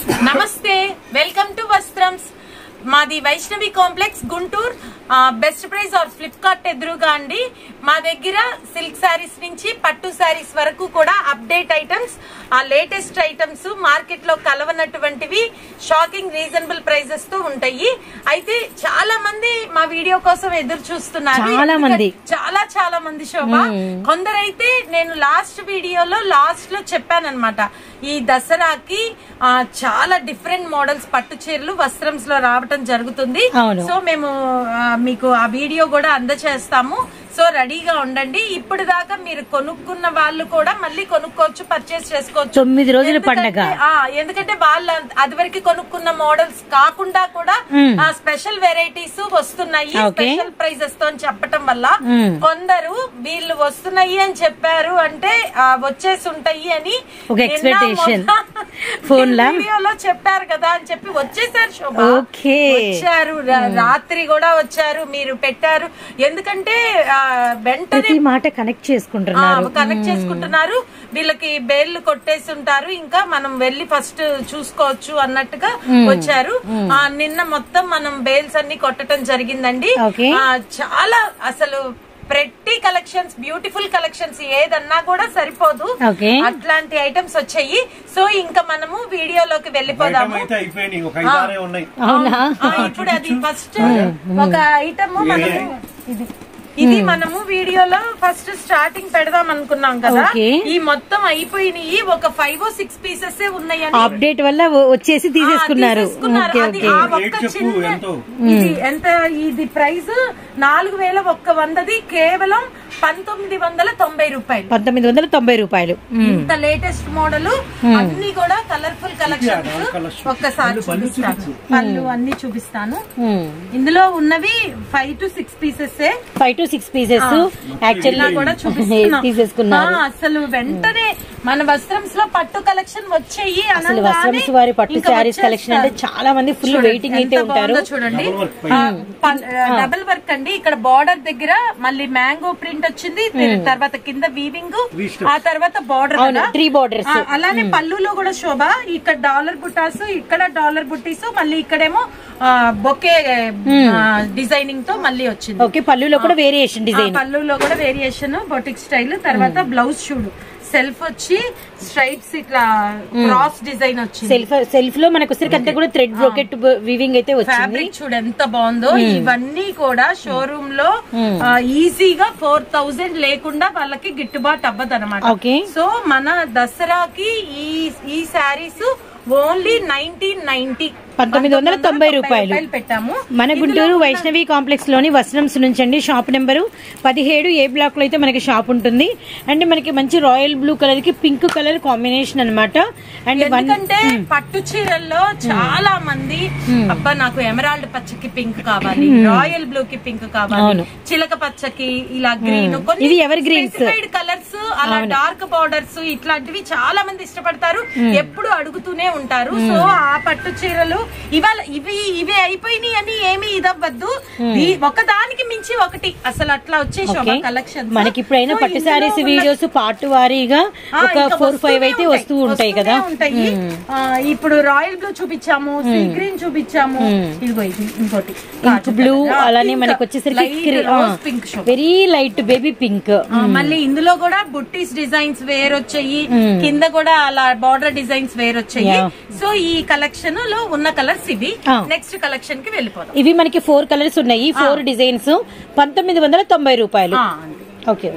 నమస్తే welcome to Vastrams మాది Vaishnavi complex Guntur best price or Flipkart ఎదురుగా అండి మా దగ్గర సిల్క్ శారీస్ నుంచి పట్టు శారీస్ వరకు కూడా అప్డేట్ ఐటమ్స్ ఆ లేటెస్ట్ ఐటమ్స్ మార్కెట్ లో కలవనటువంటివి షాకింగ్ రీజనబుల్ ప్రైజెస్ తో ఉంటాయి అయితే చాలా మంది మా వీడియో కోసం ఎదురు చూస్తున్నారు చాలా మంది. చాలా చాలా మంది శోభ కొందరైతే నేను లాస్ట్ వీడియోలో లాస్ట్ లో చెప్పానన్నమాట ఈ దసరాకి ఆ, చాలా డిఫరెంట్ మోడల్స్ పట్టు చీరలు వస్త్రంస్ లో రావటం జరుగుతుంది అవును. సో మేము ఆ, మీకు ఆ వీడియో కూడా అందచేస్తాము సో రెడీగా ఉండండి ఇప్పుడు దాకా మీరు కొనుక్కున్న వాళ్ళు కూడా మళ్ళీ కొనుక్కోవచ్చు పర్చేస్ చేసుకోవచ్చు తొమ్మిది రోజుల ఎందుకంటే- పండగ. ఆ, ఎందుకంటే వాళ్ళు అది వరకు కొనుక్కున్న మోడల్స్ కాకుండా కూడా మ్మ్. స్పెషల్ వెరైటీస్ వస్తున్నాయి ఓకే. స్పెషల్ ప్రైజెస్ తో అని చెప్పటం వల్ల మ్మ్. కొందరు వీళ్ళు వస్తున్నాయి అని చెప్పారు అంటే ఆ, వచ్చేసి ఉంటాయి అని ఒక నిన్న expectation. మొన్న Phone లా? వీడియోలో చెప్పారు కదా అని చెప్పి వచ్చేసారు శోభ ఓకే. వచ్చారు రా- రాత్రి కూడా వచ్చారు మీరు పెట్టారు ఎందుకంటే ఆ, వెంటనే ప్రతి మాట కనెక్ట్ చేసుకుంటున్నారు కనెక్ట్ చేసుకుంటున్నారు వీళ్ళకి బేర్లు కొట్టేసి ఉంటారు ఇంకా మనం వెళ్ళి ఫస్ట్ చూసుకోవచ్చు అన్నట్టుగా వచ్చారు ఆ, నిన్న మొత్తం మనం బేల్స్ అన్ని కొట్టడం జరిగిందండి ఓకే. ఆ, చాలా అసలు ప్రెట్టి కలెక్షన్స్ బ్యూటిఫుల్ కలెక్షన్స్ ఏదన్నా కూడా సరిపోదు ఓకే. అట్లాంటి ఐటమ్స్ వచ్చాయి సో ఇంకా మనము వీడియోలోకి ఐటమ్ వెళ్ళిపోదాము అయితే అయిపోయినాయి ఒక ఐదారే ఉన్నాయి అవునా ఆ, ఇప్పుడు అది ఫస్ట్ ఒక ఐటమ్ మనము ఇది ఇది మనము వీడియోలో ఫస్ట్ స్టార్టింగ్ పెడదాం అనుకున్నాం కదా ఓకే. ఈ మొత్తం అయిపోయినాయి ఒక ఫైవ్ సిక్స్ పీసెస్ ఉన్నాయండి అప్డేట్ వల్ల వ- వచ్చేసి తీసేసుకున్నారు ఆ, తీసేసుకున్నారు. ఓకే అది ఓకే ఆ రేట్ ఒక్క చెప్పు, చిన్న ఎంతో? ఇది ఎంత ఇది ప్రైస్ నాలుగు వేల ఒక్క వందది కేవలం పంతొమ్మిది వందల తొంభై రూపాయలు పంతొమ్మిది వందల తొంభై రూపాయలు మ్మ్. ఇంత లేటెస్ట్ మోడల్ అన్ని కూడా కలర్ఫుల్ కలెక్షన్స్ colours. ఒక్కసారి పళ్ళు చూపిస్తాను పళ్ళు అన్ని చూపిస్తాను మ్మ్. ఇందులో ఉన్నవి five to six pieces five to six pieces actually కూడా చూపిస్తున్నాం తీసేసుకున్నారు ఆ, అసలు వెంటనే మన వస్త్రమ్స్ లో పట్టు కలెక్షన్ వచ్చేయి అసలు అనగానే వస్త్రమ్స్ వారి పట్టు ఇంకా శారీస్ కలెక్షన్ అంటే వచ్చేస్తారు. చాలా మంది ఫుల్ చూడండి, వెయిటింగ్ ఎంత అయితే ఉంటారు బాగుందో చూడండి Double work పై. ఆ, పన్- ఆ, డబుల్ వర్క్ అండి ఇక్కడ బార్డర్ దగ్గర మళ్ళీ మ్యాంగో ప్రింట్ వచ్చింది తర్వాత కింద వీవింగ్ V-steps. ఆ తర్వాత బార్డర్ అవును త్రీ బోర్డర్స్ అలానే పళ్ళులో కూడా శోభ ఇక్కడ డాలర్ బుట్టాస్ ఇక్కడ డాలర్ బుట్టీస్ మళ్ళీ ఇక్కడేమో ఆ, బొకే ఆ, డిజైనింగ్ తో మళ్ళీ వచ్చింది ఓకే పళ్ళులో కూడా వేరియేషన్ ఆ డిజైన్ పళ్ళులో కూడా వేరియేషన్ బొటిక్ స్టైల్ తర్వాత బ్లౌజ్ చూడు సెల్ఫ్ వచ్చి స్ట్రైప్స్ ఇట్లా క్రాస్ డిజైన్ వచ్చింది సెల్ఫ్ సెల్ఫ్ లో మనకు వచ్చరికి అంతా కూడా థ్రెడ్ బ్రోకెట్ వివింగ్ అయితే వచ్చింది ఫ్యాబ్రిక్ చూడు ఎంత బాగుందో ఇవన్నీ కూడా షోరూమ్ లో ఆ, ఈజీగా ఫోర్ థౌజండ్ లేకుండా వాళ్ళకి గిట్టుబాటు అవ్వదు అనమాట ఓకే. సో మన దసరాకి ఈ ఈ శారీస్ ఓన్లీ నైన్టీన్ నైన్టీ పంతొమ్మిది వందల తొంభై రూపాయలు. పెట్టాము మన గుంటూరు వైష్ణవి కాంప్లెక్స్ లోని వస్త్రంస్ నుంచి అండి షాప్ నెంబరు పదిహేడు ఏ బ్లాక్ లో అయితే మనకి షాప్ ఉంటుంది అండ్ మనకి మంచి రాయల్ బ్లూ కలర్ కి పింక్ కలర్ కాంబినేషన్ అన్నమాట అండ్ వన్ ఎందుకంటే పట్టు చీరల్లో చాలా మంది అబ్బా నాకు ఎమరాల్డ్ పచ్చకి పింక్ కావాలి రాయల్ బ్లూ కి పింక్ కావాలి అవును. చిలక పచ్చకి ఇలా గ్రీన్ ఇవి evergreens. కలర్స్ అలా డార్క్ బార్డర్స్ ఇట్లాంటివి చాలా మంది ఇష్టపడతారు ఎప్పుడు అడుగుతూనే ఉంటారు సో ఆ పట్టు చీరలు ఇవాళ ఇవి ఇవి అయిపోయినాయి అని ఏమి ఇదవ్వద్దు ఈ- ఒకదానికి మించి ఒకటి అసలు అట్లా వచ్చే శోభ ఓకే. కలెక్షన్ మనకి ఇప్పుడైనా పట్టు శారీస్ వీడియోస్ పార్ట్ వారీగా ఆ, ఒక ఇంకా ఫోర్ ఫైవ్ వస్తూనే అయితే ఉంటాయి. వస్తూ ఉంటాయి వస్తూనే కదా ఉంటాయి ఆ, ఇప్పుడు రాయల్ బ్లూ చూపించాము సీ గ్రీన్ చూపించాము ఇదిగో ఇది ఇంకోటి పింక్ బ్లూ అలానే మనకి వచ్చేసరికి pink show very light baby pink మళ్ళీ ఇందులో కూడా బుట్టీస్ డిజైన్స్ వేరొచ్చాయి కింద కూడా అలా బార్డర్ డిజైన్స్ వేరొచ్చాయి Yeah. సో ఈ కలెక్షన్ లో ఉన్న కలర్స్ ఇవి Ah. నెక్స్ట్ కలెక్షన్ కి వెళ్ళిపోదాం ఇవి మనకి ఫోర్ కలర్స్ ఉన్నాయి ఫోర్ డిజైన్స్ పంతొమ్మిది వందల తొంభై రూపాయలు ఆ, అండి. ఓకే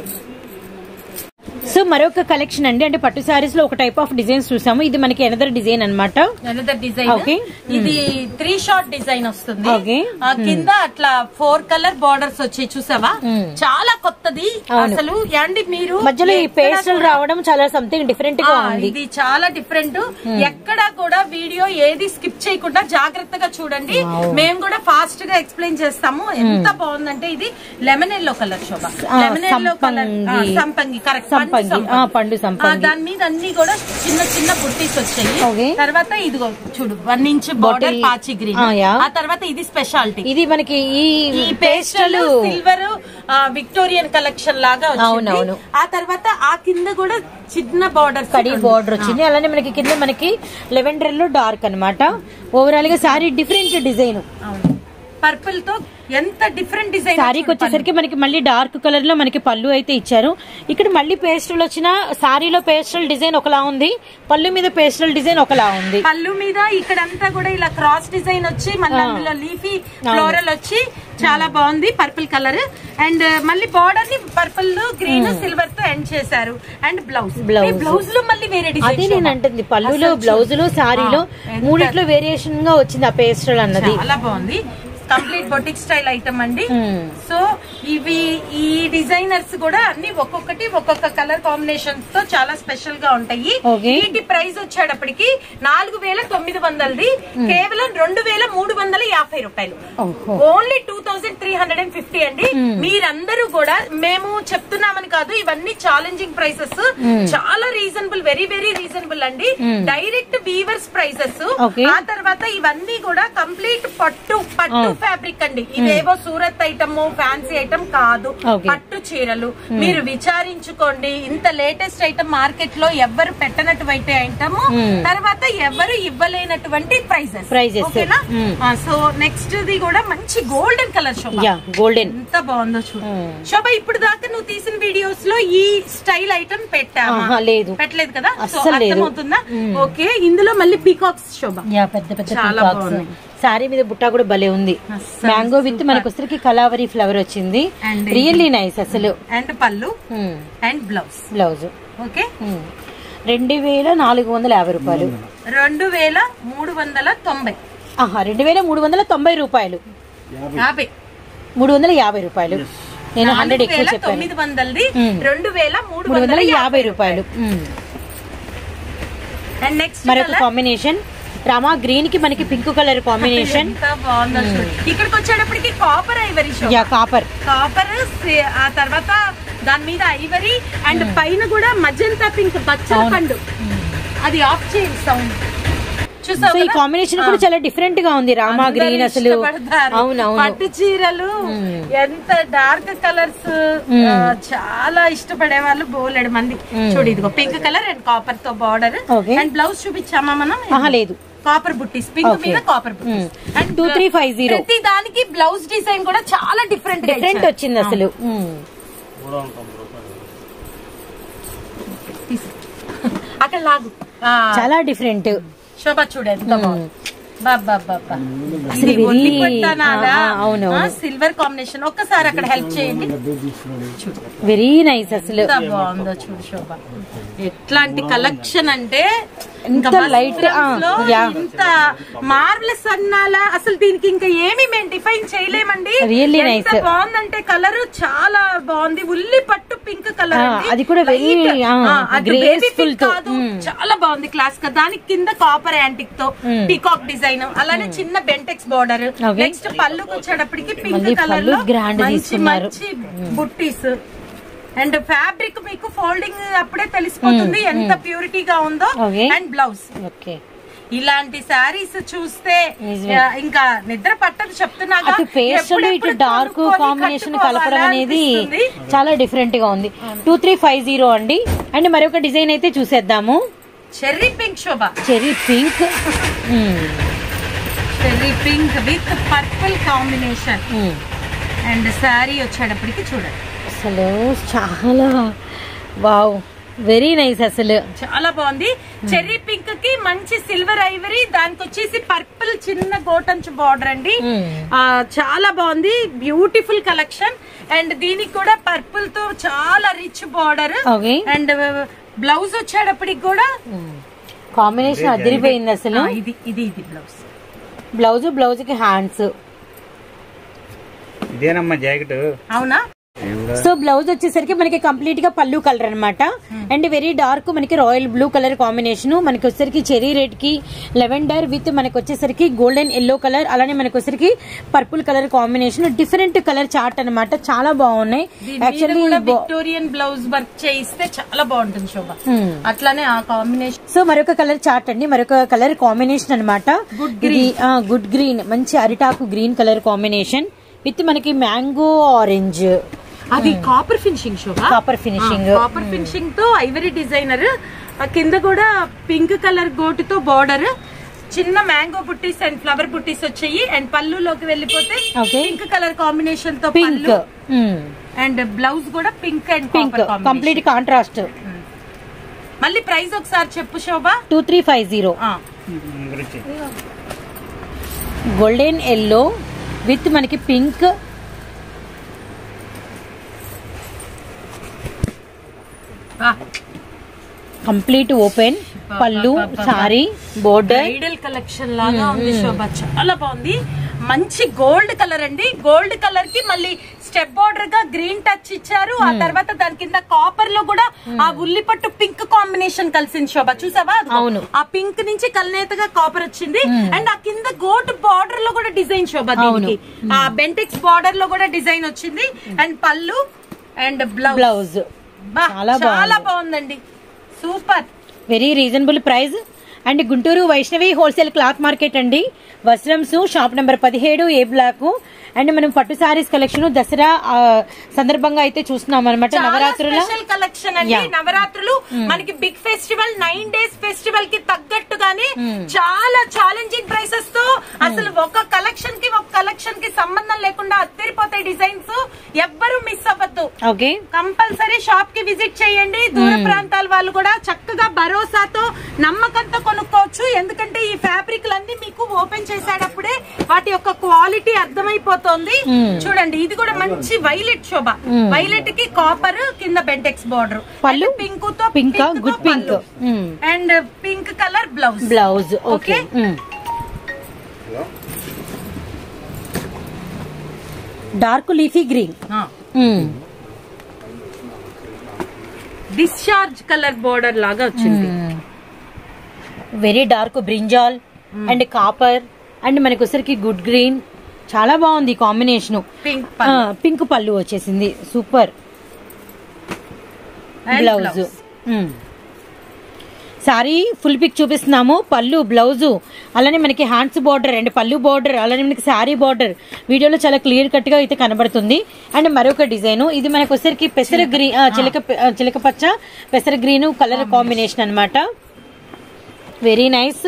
సో మరొక కలెక్షన్ అండి అంటే పట్టు శారీస్ లో ఒక టైప్ ఆఫ్ డిజైన్స్ చూసాము ఇది మనకి ఎనదర్ డిజైన్ అన్నమాట అనదర్ డిజైన్ Okay. ఇది త్రీ షార్ట్ డిజైన్ వస్తుంది Okay. ఆ, కింద అట్లా ఫోర్ కలర్ బార్డర్స్ వచ్చాయి చూసావా చాలా కొత్తది అవును. అసలు యాండి మీరు మధ్యలో ఈ ఎక్కడ పేస్టల్ కూడా- రావడం చాలా సంథింగ్ డిఫరెంట్ గా ఆ, ఉంది ఇది చాలా డిఫరెంట్ ఎక్కడా కూడా వీడియో ఏది స్కిప్ చేయకుండా జాగ్రత్తగా చూడండి మేము కూడా ఫాస్ట్ గా ఎక్స్ప్లెయిన్ చేస్తాము ఎంత బాగుందంటే ఇది లెమన్ ఎల్లో కలర్ శోభ ఆ, లెమన్ ఎల్లో కలర్ సంపంగి. సంపంగి కరెక్ట్ సంపంగి. ఆ, పండు సంపంగి. దాని మీద అన్ని కూడా చిన్న చిన్న బుట్టీస్ వచ్చాయి Okay. తర్వాత ఇదిగో చూడు వన్ ఇంచ్ బార్డర్ Bottle. పాచి గ్రీన్ ఆ, yeah. ఆ తర్వాత ఇది స్పెషాలిటీ ఇది మనకి ఈ ఈ pastel pastel silver Victorian collection లాగా వచ్చింది అవునవును. ఆ తర్వాత ఆ కింద కూడా చిన్న బార్డర్ కడి బార్డర్ వచ్చింది అలానే మనకి కింద మనకి లెవెండర్ లో డార్క్ అన్నమాట ఓవరాల్ గా సారీ డిఫరెంట్ డిజైన్ పర్పుల్ తో ఎంత డిఫరెంట్ డిజైన్ శారీకి వచ్చేసరికి మనకి మళ్ళీ డార్క్ కలర్ లో మనకి పళ్ళు అయితే ఇచ్చారు ఇక్కడ మళ్ళీ పేస్టల్ వచ్చిన శారీలో పేస్టల్ డిజైన్ ఒకలా ఉంది పళ్ళు మీద పేస్టల్ డిజైన్ ఒకలా ఉంది పళ్ళు మీద ఇక్కడంతా కూడా ఇలా క్రాస్ డిజైన్ వచ్చి మళ్ళీ అందులో లీఫీ ఫ్లోరల్ వచ్చి చాలా బాగుంది పర్పుల్ కలర్ అండ్ మళ్ళీ బార్డర్ ని పర్పుల్ గ్రీన్ సిల్వర్ తో ఎండ్ చేశారు అండ్ బ్లౌజ్ Blouse. బ్లౌజ్ లో మళ్ళీ వేరే అదే డిజైన్ నేను అంటుంది పళ్ళులో బ్లౌజ్ లో శారీలో ఎంత- మూడిట్లో వేరియేషన్ గా వచ్చింది ఆ పేస్టల్ అన్నది చాలా బాగుంది కంప్లీట్ బొటిక్ స్టైల్ ఐటమ్ అండి Hmm. సో ఇవి ఈ డిజైనర్స్ కూడా అన్ని ఒక్కొక్కటి ఒక్కొక్క కలర్ కాంబినేషన్ తో చాలా స్పెషల్ గా ఉంటాయి Okay. వీటి ప్రైస్ వచ్చేటప్పటికి నాలుగు వేల తొమ్మిది వందలది కేవలం రెండు వేల మూడు వందల యాభై రూపాయలు ఓహో. Only two thousand three hundred and fifty అండి మీరందరూ కూడా మేము చెప్తున్నామని కాదు ఇవన్నీ ఛాలెంజింగ్ ప్రైసెస్ చాలా రీజనబుల్ వెరీ వెరీ రీజనబుల్ అండి డైరెక్ట్ వీవర్స్ ప్రైసెస్ Okay. ఆ తర్వాత ఇవన్నీ కూడా కంప్లీట్ పట్టు పట్టు ఫ్యాబ్రిక్ అండి ఇవేవో సూరత్ ఐటమ్ ఫ్యాన్సీ ఐటమ్ కాదు Okay. పట్టు చీరలు మీరు విచారించుకోండి ఇంత లేటెస్ట్ ఐటమ్ మార్కెట్ లో ఎవ్వరు పెట్టనటువంటి ఐటమ్ తర్వాత ఎవరు ఇవ్వలేనటువంటి ప్రైజెస్ Prices. ఓకేనా Hmm. సో నెక్స్ట్ ది కూడా మంచి గోల్డెన్ కలర్ శోభ యా గోల్డెన్ ఎంత బాగుందో చూడు Hmm. శోభ ఇప్పుడు దాకా నువ్వు తీసిన వీడియోస్ లో ఈ స్టైల్ ఐటమ్ పెట్టామా ఆహా, లేదు. పెట్టలేదు కదా సో అస్సలు లేదు. అర్థమవుతుందా ఓకే ఇందులో మళ్ళీ పీకాక్స్ శోభ యా పెద్ద పెద్ద చాలా peacocks. బాగున్నాయి. శారీ మీద బుట్ట కూడా భలే ఉంది అస్సలు మ్యాంగో విత్ మనకి వచ్చరికి కలావరి ఫ్లవర్ వచ్చింది And రియల్లీ నైస్ అసలు అండ్ పళ్ళు అండ్ బ్లౌజ్ బ్లౌజ్ ఓకే రెండు వేల నాలుగు వందల యాభై రూపాయలు రెండు వేల మూడు వందల తొంభై ఆహా రెండు వేల మూడు వందల తొంభై రూపాయలు యాభై మూడు వందల యాభై రూపాయలు నేను హండ్రెడ్ నాలుగు ఎక్కువ వేల చెప్పాను తొమ్మిది వందలది Hmm. రెండు వేల మూడు మూడు వందల వందల యాభై రూపాయలు మ్మ్. అండ్ నెక్స్ట్ మరొక కాంబినేషన్ రామా గ్రీన్ కి మనకి పింక్ కలర్ కాంబినేషన్ ఎంత బాగుందో చూడు ఇక్కడికి వచ్చేటప్పటికి కాపర్ ఐవరీ షో యా కాపర్ కాపర్ ఆ తర్వాత దాని మీద ఐవరీ అండ్ పైన కూడా మజంతా పింక్ బచ్చల పండు అది ఆఫ్ చేయండి సౌండ్ సో చూసావు ఈ కదా? కాంబినేషన్ కూడా చాలా డిఫరెంట్ గా ఉంది రామా అందరూ గ్రీన్ అసలు ఇష్టపడతారు. అవునవును పట్టు చీరలు ఎంత డార్క్ కలర్స్ చాలా ఇష్టపడే వాళ్ళు బోలెడు మంది చూడు ఇదిగో పింక్ కలర్ అండ్ కాపర్ తో బార్డర్ Okay. అండ్ బ్లౌజ్ చూపించామా మనం ఆహా లేదు కాపర్ బుట్టీస్ పింక్ Okay. మీద కాపర్ బుట్టీస్ అండ్ 2350. ప్రతి దానికి బ్లౌజ్ డిజైన్ కూడా చాలా డిఫరెంట్ డిఫరెంట్ వచ్చింది అసలు మ్మ్. అక్కడ లాగు ఆ, చాలా డిఫరెంట్ శోభ చూడు ఎంత బాగుంది బాబా బాబా అసలు very- ఆ, ఆ, అవునవును. సిల్వర్ కాంబినేషన్ ఒక్కసారి అక్కడ హెల్ప్ చేయండి వెరీ నైస్ అసలు ఎంత బాగుందో చూడు శోభ ఎట్లాంటి కలెక్షన్ అంటే ఎంత light, ఆ, yeah. ఇంత మార్వలస్ అన్నాలా అసలు దీనికి ఇంకా ఏమి మేము డిఫైన్ చేయలేమండి Really ఎంత nice. బాగుందంటే కలర్ చాలా బాగుంది ఉల్లి పట్టు పింక్ కలర్ ఆ, అది కూడా very, ఆ, graceful తో. కాదు చాలా బాగుంది క్లాస్ గా దానికి కింద కాపర్ యాంటిక్ తో పీకాక్ డిజైన్ అలానే చిన్న బెంటెక్స్ బార్డర్ Okay. నెక్స్ట్ పళ్ళుకి వచ్చేటప్పటికి పింక్ మళ్ళీ కలర్ పళ్ళు లో grand మంచి తీసుకున్నారు. మంచి బుట్టీస్ అండ్ ఫ్యాబ్రిక్ మీకు ఫోల్డింగ్ అప్పుడే తెలిసిపోతుంది ఎంత ప్యూరిటీగా ఉందో Okay. అండ్ బ్లౌజ్ ఓకే ఇలాంటి శారీస్ చూస్తే నిజమే. ఆ, ఇంకా నిద్ర పట్టదు చెప్తున్నాగా అటు పేస్టల్ ఇటు ఎప్పుడెప్పుడు డార్క్ కొనుక్కొని కాంబినేషన్ కట్టుకోవాలా కలపడం అనేది అనిపిస్తుంది. చాలా డిఫరెంట్ గా ఉంది టూ త్రీ ఫైవ్ జీరో అండి అండ్ మరొక డిజైన్ అయితే చూసేద్దాము cherry pink Shobha cherry pink cherry pink with purple combination and sari వచ్చేటప్పటికి చూడండి అసలు చాలా వావ్ వెరీ నైస్ అసలు చాలా బాగుంది చెర్రీ పింక్ కి మంచి సిల్వర్ ఐవరీ దానికి వచ్చేసి పర్పుల్ చిన్న గోటంచు బార్డర్ అండి Hmm. ఆ, చాలా బాగుంది బ్యూటిఫుల్ కలెక్షన్ అండ్ దీనికి కూడా పర్పుల్ తో చాలా rich border Okay. And blouse వచ్చేటప్పటికి కూడా కాంబినేషన్ అదిరిపోయింది అసలు ఆ, ఇది ఇది ఇది బ్లౌజ్ బ్లౌజ్ బ్లౌజ్ కి హ్యాండ్స్ ఇదేనమ్మా జాకెట్ అవునా సో బ్లౌజ్ వచ్చేసరికి మనకి కంప్లీట్ గా పళ్ళు కలర్ అన్నమాట అండ్ వెరీ డార్క్ మనకి రాయల్ బ్లూ కలర్ కాంబినేషన్ మనకి వచ్చేసరికి చెరీ రెడ్ కి లెవెండర్ విత్ మనకి వచ్చేసరికి గోల్డెన్ ఎల్లో కలర్ అలానే మనకి వచ్చేసరికి purple colour combination different colour chart అన్నమాట చాలా బాగున్నాయి దీని మీద యాక్చువల్లీ కూడా విక్టోరియన్ బ్లౌజ్ వర్క్ చేయిస్తే చాలా బాగుంటుంది శోభ అట్లానే ఆ కాంబినేషన్ సో మరొక కలర్ చార్ట్ అండి మరొక కలర్ కాంబినేషన్ అనమాట ఇది గుడ్ గ్రీన్ మంచి అరిటాకు గ్రీన్ కలర్ కాంబినేషన్ విత్ మనకి మ్యాంగో ఆరెంజ్ అది copper finishing Shobha copper finishing copper finishing తో ఐవరీ డిజైనర్ కింద కూడా పింక్ కలర్ గోటుతో బార్డర్ చిన్న mango buttis and flower buttis వచ్చాయి అండ్ పళ్ళులోకి వెళ్ళిపోతే Okay. పింక్ కలర్ కాంబినేషన్ తో పింక్ పళ్ళు అండ్ బ్లౌజ్ కూడా pink and pink complete contrast మళ్ళీ ప్రైస్ ఒకసారి చెప్పు Shobha two three five zero ఆ, గురించి గోల్డెన్ ఎల్లో విత్ మనకి పింక్ ఆ, కంప్లీట్ ఓపెన్ పళ్ళు సారీ బోర్డర్ బ్రైడల్ కలెక్షన్ లాగా ఉంది శోభ చాలా బాగుంది మంచి గోల్డ్ కలర్ అండి గోల్డ్ కలర్ కి మళ్ళీ స్టెప్ బార్డర్ గా గ్రీన్ టచ్ ఇచ్చారు ఆ తర్వాత దాని కింద కాపర్ లో కూడా ఆ ఉల్లి పట్టు పింక్ కాంబినేషన్ కలిసింది శోభ చూసావా అదిగో. అవును. ఆ పింక్ నుంచి కల్నేతగా కాపర్ వచ్చింది అండ్ ఆ కింద గోల్డ్ బార్డర్ లో కూడా డిజైన్ శోభ దీనికి ఆ బెంటెక్స్ బార్డర్ లో కూడా డిజైన్ వచ్చింది అండ్ పళ్ళు అండ్ బ్లౌజ్ బ్లౌజ్ బా, చాలా చాలా బాగుంది. బాగుందండి super very reasonable price and Guntur Vaishnavi wholesale cloth market అండి వస్త్రంస్ షాప్ నెంబర్ పదిహేడు ఏ బ్లాక్ అండ్ మనం పట్టు సారీస్ కలెక్షన్ దసరా ఆ, సందర్భంగా అయితే చూస్తున్నాం అనమాట చాలా నవరాత్రుల స్పెషల్ కలెక్షన్ అండి Yeah. నవరాత్రులు మనకి big festival nine days festival కి తగ్గట్టుగానే చాలా ఛాలెంజింగ్ ప్రైసెస్ తో అసలు ఒక కలెక్షన్ కి ఒక కలెక్షన్ కి సంబంధం లేకుండా అద్దరిపోతాయి డిజైన్స్ ఎవ్వరు మిస్ అవ్వద్దు ఓకే కంపల్సరీ షాప్ కి విజిట్ చేయండి దూర ప్రాంతాల వాళ్ళు కూడా చక్కగా భరోసాతో నమ్మకంతో కొనుక్కోవచ్చు ఎందుకంటే ఈ ఫ్యాబ్రిక్ లన్నీ మీకు ఓపెన్ చేసేటప్పుడే వాటి యొక్క క్వాలిటీ అర్థమైపోతుంది చూడండి ఇది కూడా మంచి వైలెట్ శోభ వైలెట్ కి కాపర్ కింద బెంటెక్స్ బార్డర్ పళ్ళు? పింక్ తో Pink ఆ? Good pink. Mm. And pink colour blouse blouse okay Okay. Dark leafy green discharge colour border లాగా వచ్చింది very dark brinjal and copper and మనకి వచ్చరికి గుడ్ గ్రీన్ చాలా బాగుంది కాంబినేషన్ పింక్ పింక్ పళ్ళు వచ్చేసింది super blouse sari full pic చూపిస్తున్నాము పళ్ళు బ్లౌజు అలానే మనకి హ్యాండ్స్ బార్డర్ అండ్ పళ్ళు బార్డర్ అలానే మనకి శారీ బార్డర్ వీడియోలో చాలా క్లియర్ కట్ గా అయితే కనబడుతుంది అండ్ మరొక డిజైన్ ఇది మనకి వచ్చరికి పెసర గ్రీన్ చిలక ఆ, చిలక పచ్చ పెసర గ్రీన్ కలర్ కాంబినేషన్ అన్నమాట very nice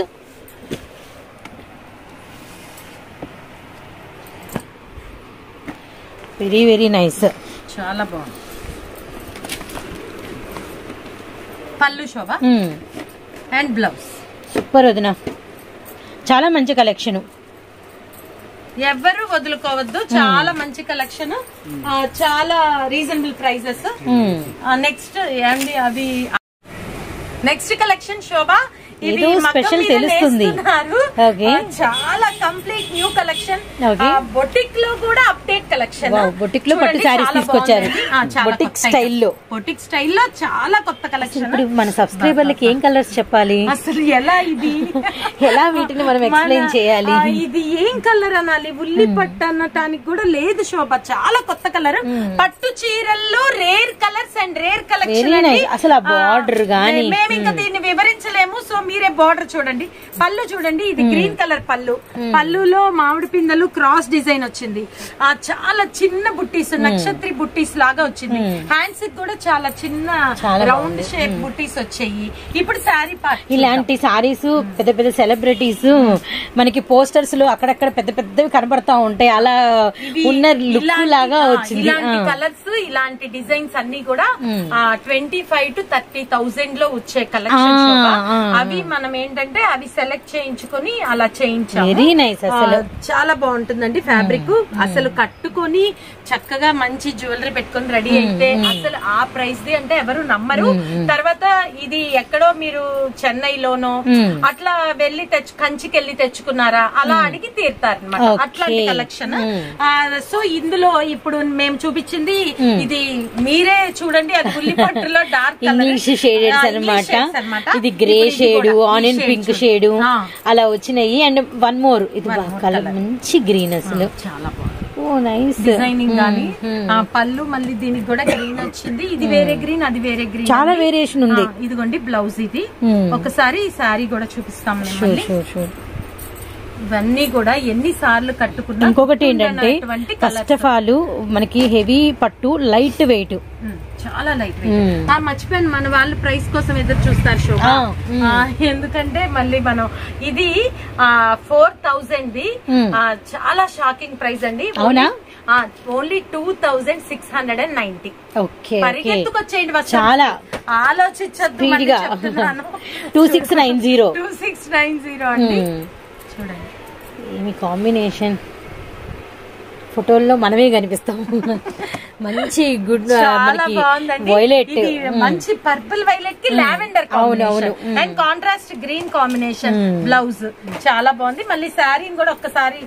very very nice చాలా బాగుంది పళ్ళు శోభ అండ్ బ్లౌజ్ సూపర్ వదిన చాలా మంచి కలెక్షన్ ఎవ్వరు వదులుకోవద్దు చాలా మంచి కలెక్షన్ చాలా రీజనబుల్ ప్రైజెస్ నెక్స్ట్ ఏండి అవి నెక్స్ట్ కలెక్షన్ శోభ ఇవి ఏదో మగ్గం special మీద తెలుస్తుంది. నేస్తున్నారు. Okay. ఆ, చాలా complete new collection Okay. Boutique లో కూడా అప్డేట్ కలెక్షన్ Wow, boutique లో పట్టు sarees తీసుకొచ్చారు. Boutique style లో. బొటిక్ స్టైల్లో చాలా కొత్త కలెక్షన్ ఇప్పుడు మన సబ్స్క్రైబర్లకి ఏం కలర్స్ చెప్పాలి అసలు ఎలా ఇది ఎలా వీటిని మనం explain మన- చేయాలి? ఆ, ఇది ఏం కలర్ అనాలి ఉల్లి పట్టు అనటానికి కూడా లేదు శోభ చాలా కొత్త కలర్ పట్టు చీరల్లో rare colours and rare collection Very nice. అసలు ఆ border గాని. మేము ఇంకా దీన్ని వివరించలేము సో మీరే బార్డర్ చూడండి పళ్ళు చూడండి ఇది గ్రీన్ కలర్ పళ్ళు పళ్ళులో మామిడి పిందెలు క్రాస్ డిజైన్ వచ్చింది ఆ చాలా చిన్న బుట్టీస్ నక్షత్రి బుట్టీస్ లాగా వచ్చింది హ్యాండ్స్ కూడా చాలా చిన్న చాలా రౌండ్ షేప్ బుట్టీస్ వచ్చాయి ఇప్పుడు శారీ పార్ట్ ఇలాంటి సారీస్ పెద్ద పెద్ద సెలబ్రిటీస్ మనకి పోస్టర్స్ లో అక్కడక్కడ పెద్ద పెద్దవి కనబడతా ఉంటాయి అలా ఇవి ఉన్న లుక్ ఇలాంటి- లాగా ఆ, వచ్చింది ఇలాంటి ఆ. కలర్స్ ఇలాంటి డిజైన్స్ అన్ని కూడా twenty five to thirty thousand లో వచ్చే కలెక్షన్ ఆ, ఆ, అవి మనం ఏంటంటే అవి సెలెక్ట్ చేయించుకొని అలా చేయించాము వెరీ నైస్ అసలు ఆ, చాలా బాగుంటుందండి ఫ్యాబ్రిక్ అసలు కట్టుకొని చక్కగా మంచి జ్యువెలరీ పెట్టుకొని రెడీ అయితే అసలు ఆ ప్రైస్ ది అంటే ఎవరు నమ్మరు తర్వాత ఇది ఎక్కడో మీరు చెన్నైలోనో అట్లా వెళ్ళి తెచ్చు కంచికి వెళ్ళి తెచ్చుకున్నారా అలా అడిగి తీరుతారు అనమాట Okay. అట్లాంటి కలెక్షన్ సో ఇందులో ఇప్పుడు మేము చూపించింది ఇది మీరే చూడండి అది ఉల్లిపట్టులో డార్క్ ఇంగ్లీష్ షేడెడ్స్ అన్నమాట ఇది grey shade onion pink shade అలా వచ్చినాయి అండ్ వన్ మోర్ ఇది కలర్ మంచి గ్రీన్ అసలు చాలా బాగుంది ఓ నైస్ డిజైనింగ్ గానీ ఆ పళ్ళు మళ్ళీ దీనికి కూడా గ్రీన్ వచ్చింది ఇది వేరే గ్రీన్ అది వేరే గ్రీన్ చాలా వేరియేషన్ ఉంది ఇదిగోండి బ్లౌజ్ ఇది Hmm. ఒకసారి ఈ శారీ కూడా చూపిస్తాం షూర్ షూర్ షూర్ ఇవన్నీ కూడా ఎన్ని సార్లు కట్టుకున్నా ఇంకొకటి ఏంటంటే ఉండనటువంటి ఫస్ట్ ఆఫ్ ఆల్ మనకి హెవీ పట్టు లైట్ వెయిట్ ఉమ్, చాలా లైట్ ఉమ్. వెయిట్ ఆ మర్చిపోయాను మన వాళ్ళు ప్రైస్ కోసం ఎదురు చూస్తారు శోభ ఆ, ఉమ్. ఆ, ఎందుకంటే మళ్ళీ మనం ఇది ఫోర్ థౌజండ్ ది ఉమ్. ఆ, చాలా షాకింగ్ ప్రైస్ అండి అవునా? Only two thousand six hundred and ninety okay okay పరిగెత్తుకొచ్చేయండి వస్తాం. చాలా ఆలోచించద్దు స్పీడ్ గా two six nine zero two six nine zero అండి చూడండి ఏమి కాంబినేషన్ ఫోటోల్లో మనమే కనిపిస్తాం మంచి గుడ్ చాలా బాగుందండి వైలెట్ ఇది మంచి పర్పుల్ వైలెట్ కి లావెండర్ అవును, కాంబినేషన్ అవును. And contrast green combination blouse చాలా బాగుంది మళ్ళీ శారీని కూడా ఒక్కసారి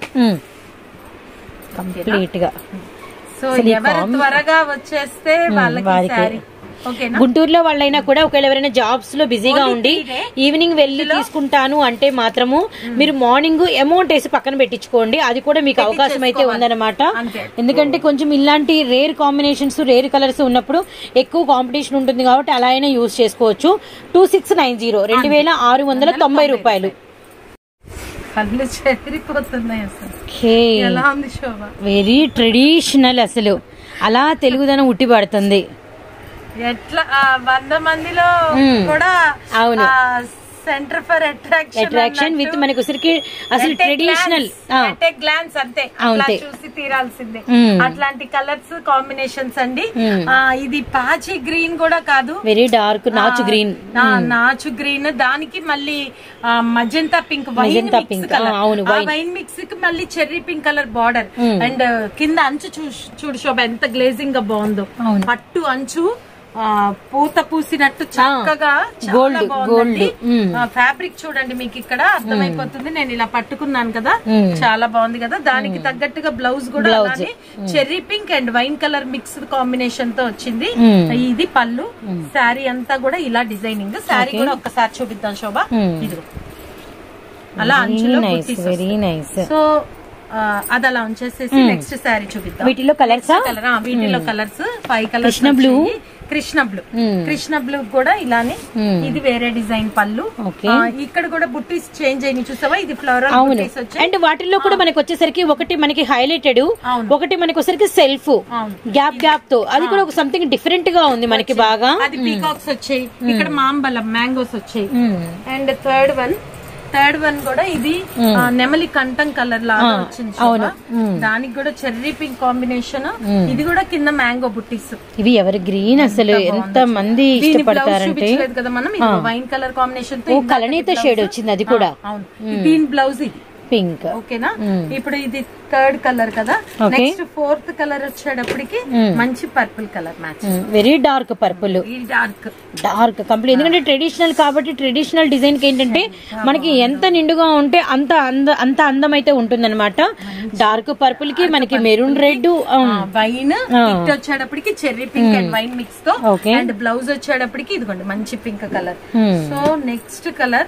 కంప్లీట్ గా సో అసలు ఈ ఎవరు కాంబి- త్వరగా వచ్చేస్తే వాళ్ళకి వారికి. శారీ ఓకేనా గుంటూరులో వాళ్ళైనా కూడా ఒకవేళ ఎవరైనా జాబ్స్ లో బిజీగా Only ఉండి three day. ఈవినింగ్ వెళ్ళి తీసుకుంటాను అంటే మాత్రము మీరు మార్నింగ్ అమౌంట్ వేసి పక్కన పెట్టించుకోండి అది కూడా మీకు అవకాశం అయితే పెట్టించేసుకోవాలి. ఉందన్నమాట అంతే. ఎందుకంటే కొంచెం ఇలాంటి రేర్ కాంబినేషన్స్ రేర్ కలర్స్ ఉన్నప్పుడు ఎక్కువ కాంపిటీషన్ ఉంటుంది కాబట్టి అలా అయినా యూజ్ చేసుకోవచ్చు టూ సిక్స్ నైన్ జీరో రెండు వేల ఆరు వందల తొంభై రూపాయలు కళ్ళు చెదిరిపోతున్నాయి అసలు ఓకే ఎలా ఉంది శోభ వెరీ ట్రెడిషనల్ అసలు అలా తెలుగుదనం ఉట్టి పడుతుంది ఎట్లా ఆ, వంద మందిలో మ్మ్. కూడా అవును. Centre for attraction attraction with మనకి ఉసరికి అసలు ట్రెడిషనల్ గ్లాన్స్ అంతే అట్లా అంతే. చూసి తీరాల్సిందే మ్మ్. అట్లాంటి కలర్స్ కాంబినేషన్స్ అండి మ్మ్. ఆ, ఇది పాచి గ్రీన్ కూడా కాదు వెరీ డార్క్ నాచు గ్రీన్ ఆ, నాచు గ్రీన్ దానికి మళ్ళీ magenta pink wine Magenta mix pink. Colour ఆ, అవును, wine. వైన్ మిక్స్ కి మళ్ళీ cherry pink colour border and కింద అంచు చూ- చూడు శోభ ఎంత గ్లేజింగ్ గా బాగుందో అవును. పట్టు అంచు ఆ, పూత పూసినట్టు చక్కగా Gold, gold. మ్మ్. ఫ్యాబ్రిక్ చూడండి మీకు ఇక్కడ అర్థమైపోతుంది నేను ఇలా పట్టుకున్నాను కదా మ్మ్. చాలా బాగుంది కదా దానికి తగ్గట్టుగా బ్లౌజ్ కూడా Blouse. అలానే cherry pink and wine colour mixed combination తో వచ్చింది మ్మ్. ఇది పళ్ళు శారీ అంతా కూడా ఇలా డిజైనింగ్ శారీ కూడా ఒక్కసారి చూపిద్దాం శోభ మ్మ్. ఇదిగో అలా వెరీ అంచులో nice buttis very nice so ఆ, అది అలా ఉంచేసేసి నెక్స్ట్ శారీ చూపిద్దాం వీటిలో కలర్సా కలర్ వీటిలో colours five colours Krishna blue. Krishna blue మ్మ్. కృష్ణ బ్లూ కూడా ఇలానే మ్మ్. ఇది వేరే డిజైన్ పళ్ళు ఓకే. ఆ, ఇక్కడ కూడా బుట్టీస్ చేంజ్ అయినాయి చూసావా ఇది ఫ్లోరల్ అవును బుట్టీస్ వచ్చాయి అండ్ వాటిల్లో కూడా మనకి వచ్చేసరికి ఒకటి మనకి హైలైటెడ్ అవును. ఒకటి మనకి వచ్చేసరికి సెల్ఫ్ అవును. గ్యాప్ గ్యాప్ తో అది కూడా ఒక సంథింగ్ డిఫరెంట్ గా ఉంది మనకి బాగా అది పీకాక్స్ వచ్చాయి ఇక్కడ మాంబలం మ్యాంగోస్ వచ్చాయి మ్మ్. And third one third one కూడా ఇది ఆ, నెమలి కంఠం కలర్ లాగా వచ్చింది అవును. శోభ. దానికి కూడా చెర్రీ పింక్ కాంబినేషన్ ఇది కూడా కింద మ్యాంగో బుట్టీస్ ఇవి ఎవరి గ్రీన్ అసలు ఎంత మంది దీని బ్లౌజ్ ఇష్టపడతారంటే చూపించలేదు కదా మనం ఇది వైన్ కలర్ కాంబినేషన్ తో ఓ ఇందాకటి కలనీత blouse. షేడ్ వచ్చింది అది కూడా ఆ, అవును దీని బ్లౌజ్ ఇది పింక్ ఓకేనా ఇప్పుడు ఇది థర్డ్ కలర్ కదా Okay. నెక్స్ట్ ఫోర్త్ కలర్ వచ్చేటప్పటికి మంచి purple colour match very dark purple ఈ డార్క్ డార్క్ కంప్లీట్ ఎందుకంటే ట్రెడిషనల్ కాబట్టి ట్రెడిషనల్ డిజైన్ కి ఏంటంటే మనకి ఎంత నిండుగా ఉంటే అంత అంద అంత అందం అయితే ఉంటుందన్నమాట డార్క్ పర్పుల్ కి మనకి మెరూన్ రెడ్ వైన్ ఇట్ వచ్చేటప్పటికి cherry pink and wine mix తో Okay. అండ్ బ్లౌజ్ వచ్చేటప్పటికి ఇదిగోండి మంచి pink colour Hmm. So next colour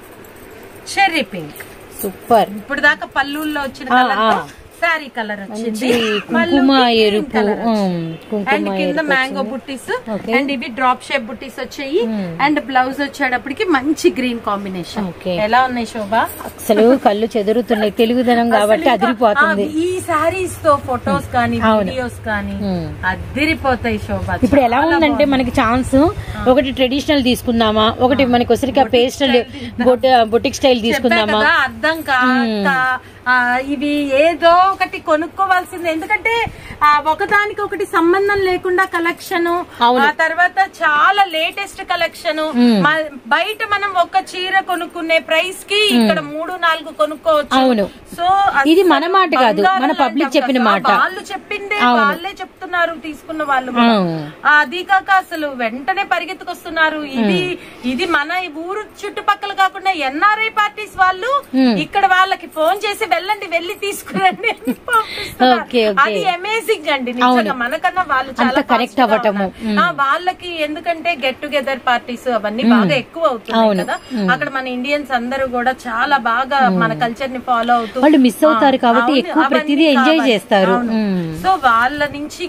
cherry pink super ఇప్పుడు దాకా పళ్ళుల్లో వచ్చిన ఆ, కలర్ ఆ. శారీ కలర్ వచ్చింది కుంకుమ ఎరుపు ఉమ్, కుంకుమ అండ్ కింద ఎరుపు మ్యాంగో వచ్చింది. బుట్టీస్ Okay. అండ్ ఇవి డ్రాప్ షేప్ బుట్టీస్ వచ్చాయి అండ్ బ్లౌజ్ వచ్చేటప్పటికి మంచి గ్రీన్ కాంబినేషన్ Okay. ఎలా ఉన్నాయి శోభ అసలు కళ్ళు చెదురుతున్నాయి తెలుగుదనం కాబట్టి అసలు ఇంకా, అదిరిపోతుంది ఆ, ఈ సారీస్ తో ఫొటోస్ కానీ అవును. వీడియోస్ కానీ Hmm. అదిరిపోతాయి శోభ ఇప్పుడు ఎలా చాలా ఉందంటే బాగుంది. మనకి ఛాన్స్ ఒకటి ట్రెడిషనల్ తీసుకుందామా ఒకటి మనకి వచ్చరికి ఆ పేస్టల్ బొటిక్ స్టైల్ చెప్పా తీసుకుందామా కదా అర్థం కాక ఆ, ఇవి ఏదో ఒకటి కొనుక్కోవాల్సింది ఎందుకంటే ఆ ఒకదానికి ఒకటి సంబంధం లేకుండా కలెక్షన్ అవును. ఆ తర్వాత చాలా లేటెస్ట్ కలెక్షన్ బయట మనం ఒక చీర కొనుక్కునే ప్రైస్ కి ఇక్కడ మూడు నాలుగు కొనుక్కోవచ్చు అవును. సో ఇది మన మాట కాదు, బంగారం మన లాంటి public అవకాశం. చెప్పిన మాట. వాళ్ళు చెప్పిందే అవును. వాళ్ళే చెప్తున్నారు తీసుకున్న వాళ్ళు కూడా. అవును. ఆ, అది కాక అసలు వెంటనే పరిగెత్తుకొస్తున్నారు ఇది ఇది మన ఈ ఊరు చుట్టుపక్కల కాకుండా ఎన్ఆర్ఐ పార్టీస్ వాళ్ళు ఇక్కడ వాళ్ళకి ఫోన్ చేసి వెళ్ళండి వెళ్ళి తీసుకురండి అని పంపిస్తున్నారు. Okay, okay. అది అమేజింగ్ అండి నిజంగా మనకన్నా వాళ్ళు చాలా అంత connect fast గా అవ్వటము. ఉన్నారు. ఆ, వాళ్ళకి ఎందుకంటే గెట్ టుగెదర్ పార్టీస్ అవన్నీ బాగా ఎక్కువ అవుతున్నాయి అవును. కదా అక్కడ మన ఇండియన్స్ అందరూ కూడా చాలా బాగా మన కల్చర్ ని ఫాలో అవుతూ వాళ్ళు miss అవుతారు ఆ, కాబట్టి అవును, ఎక్కువ అవన్నీ ప్రతిదీ enjoy కావాలి. చేస్తారు. అవును. మ్మ్. సో వాళ్ళ నుంచి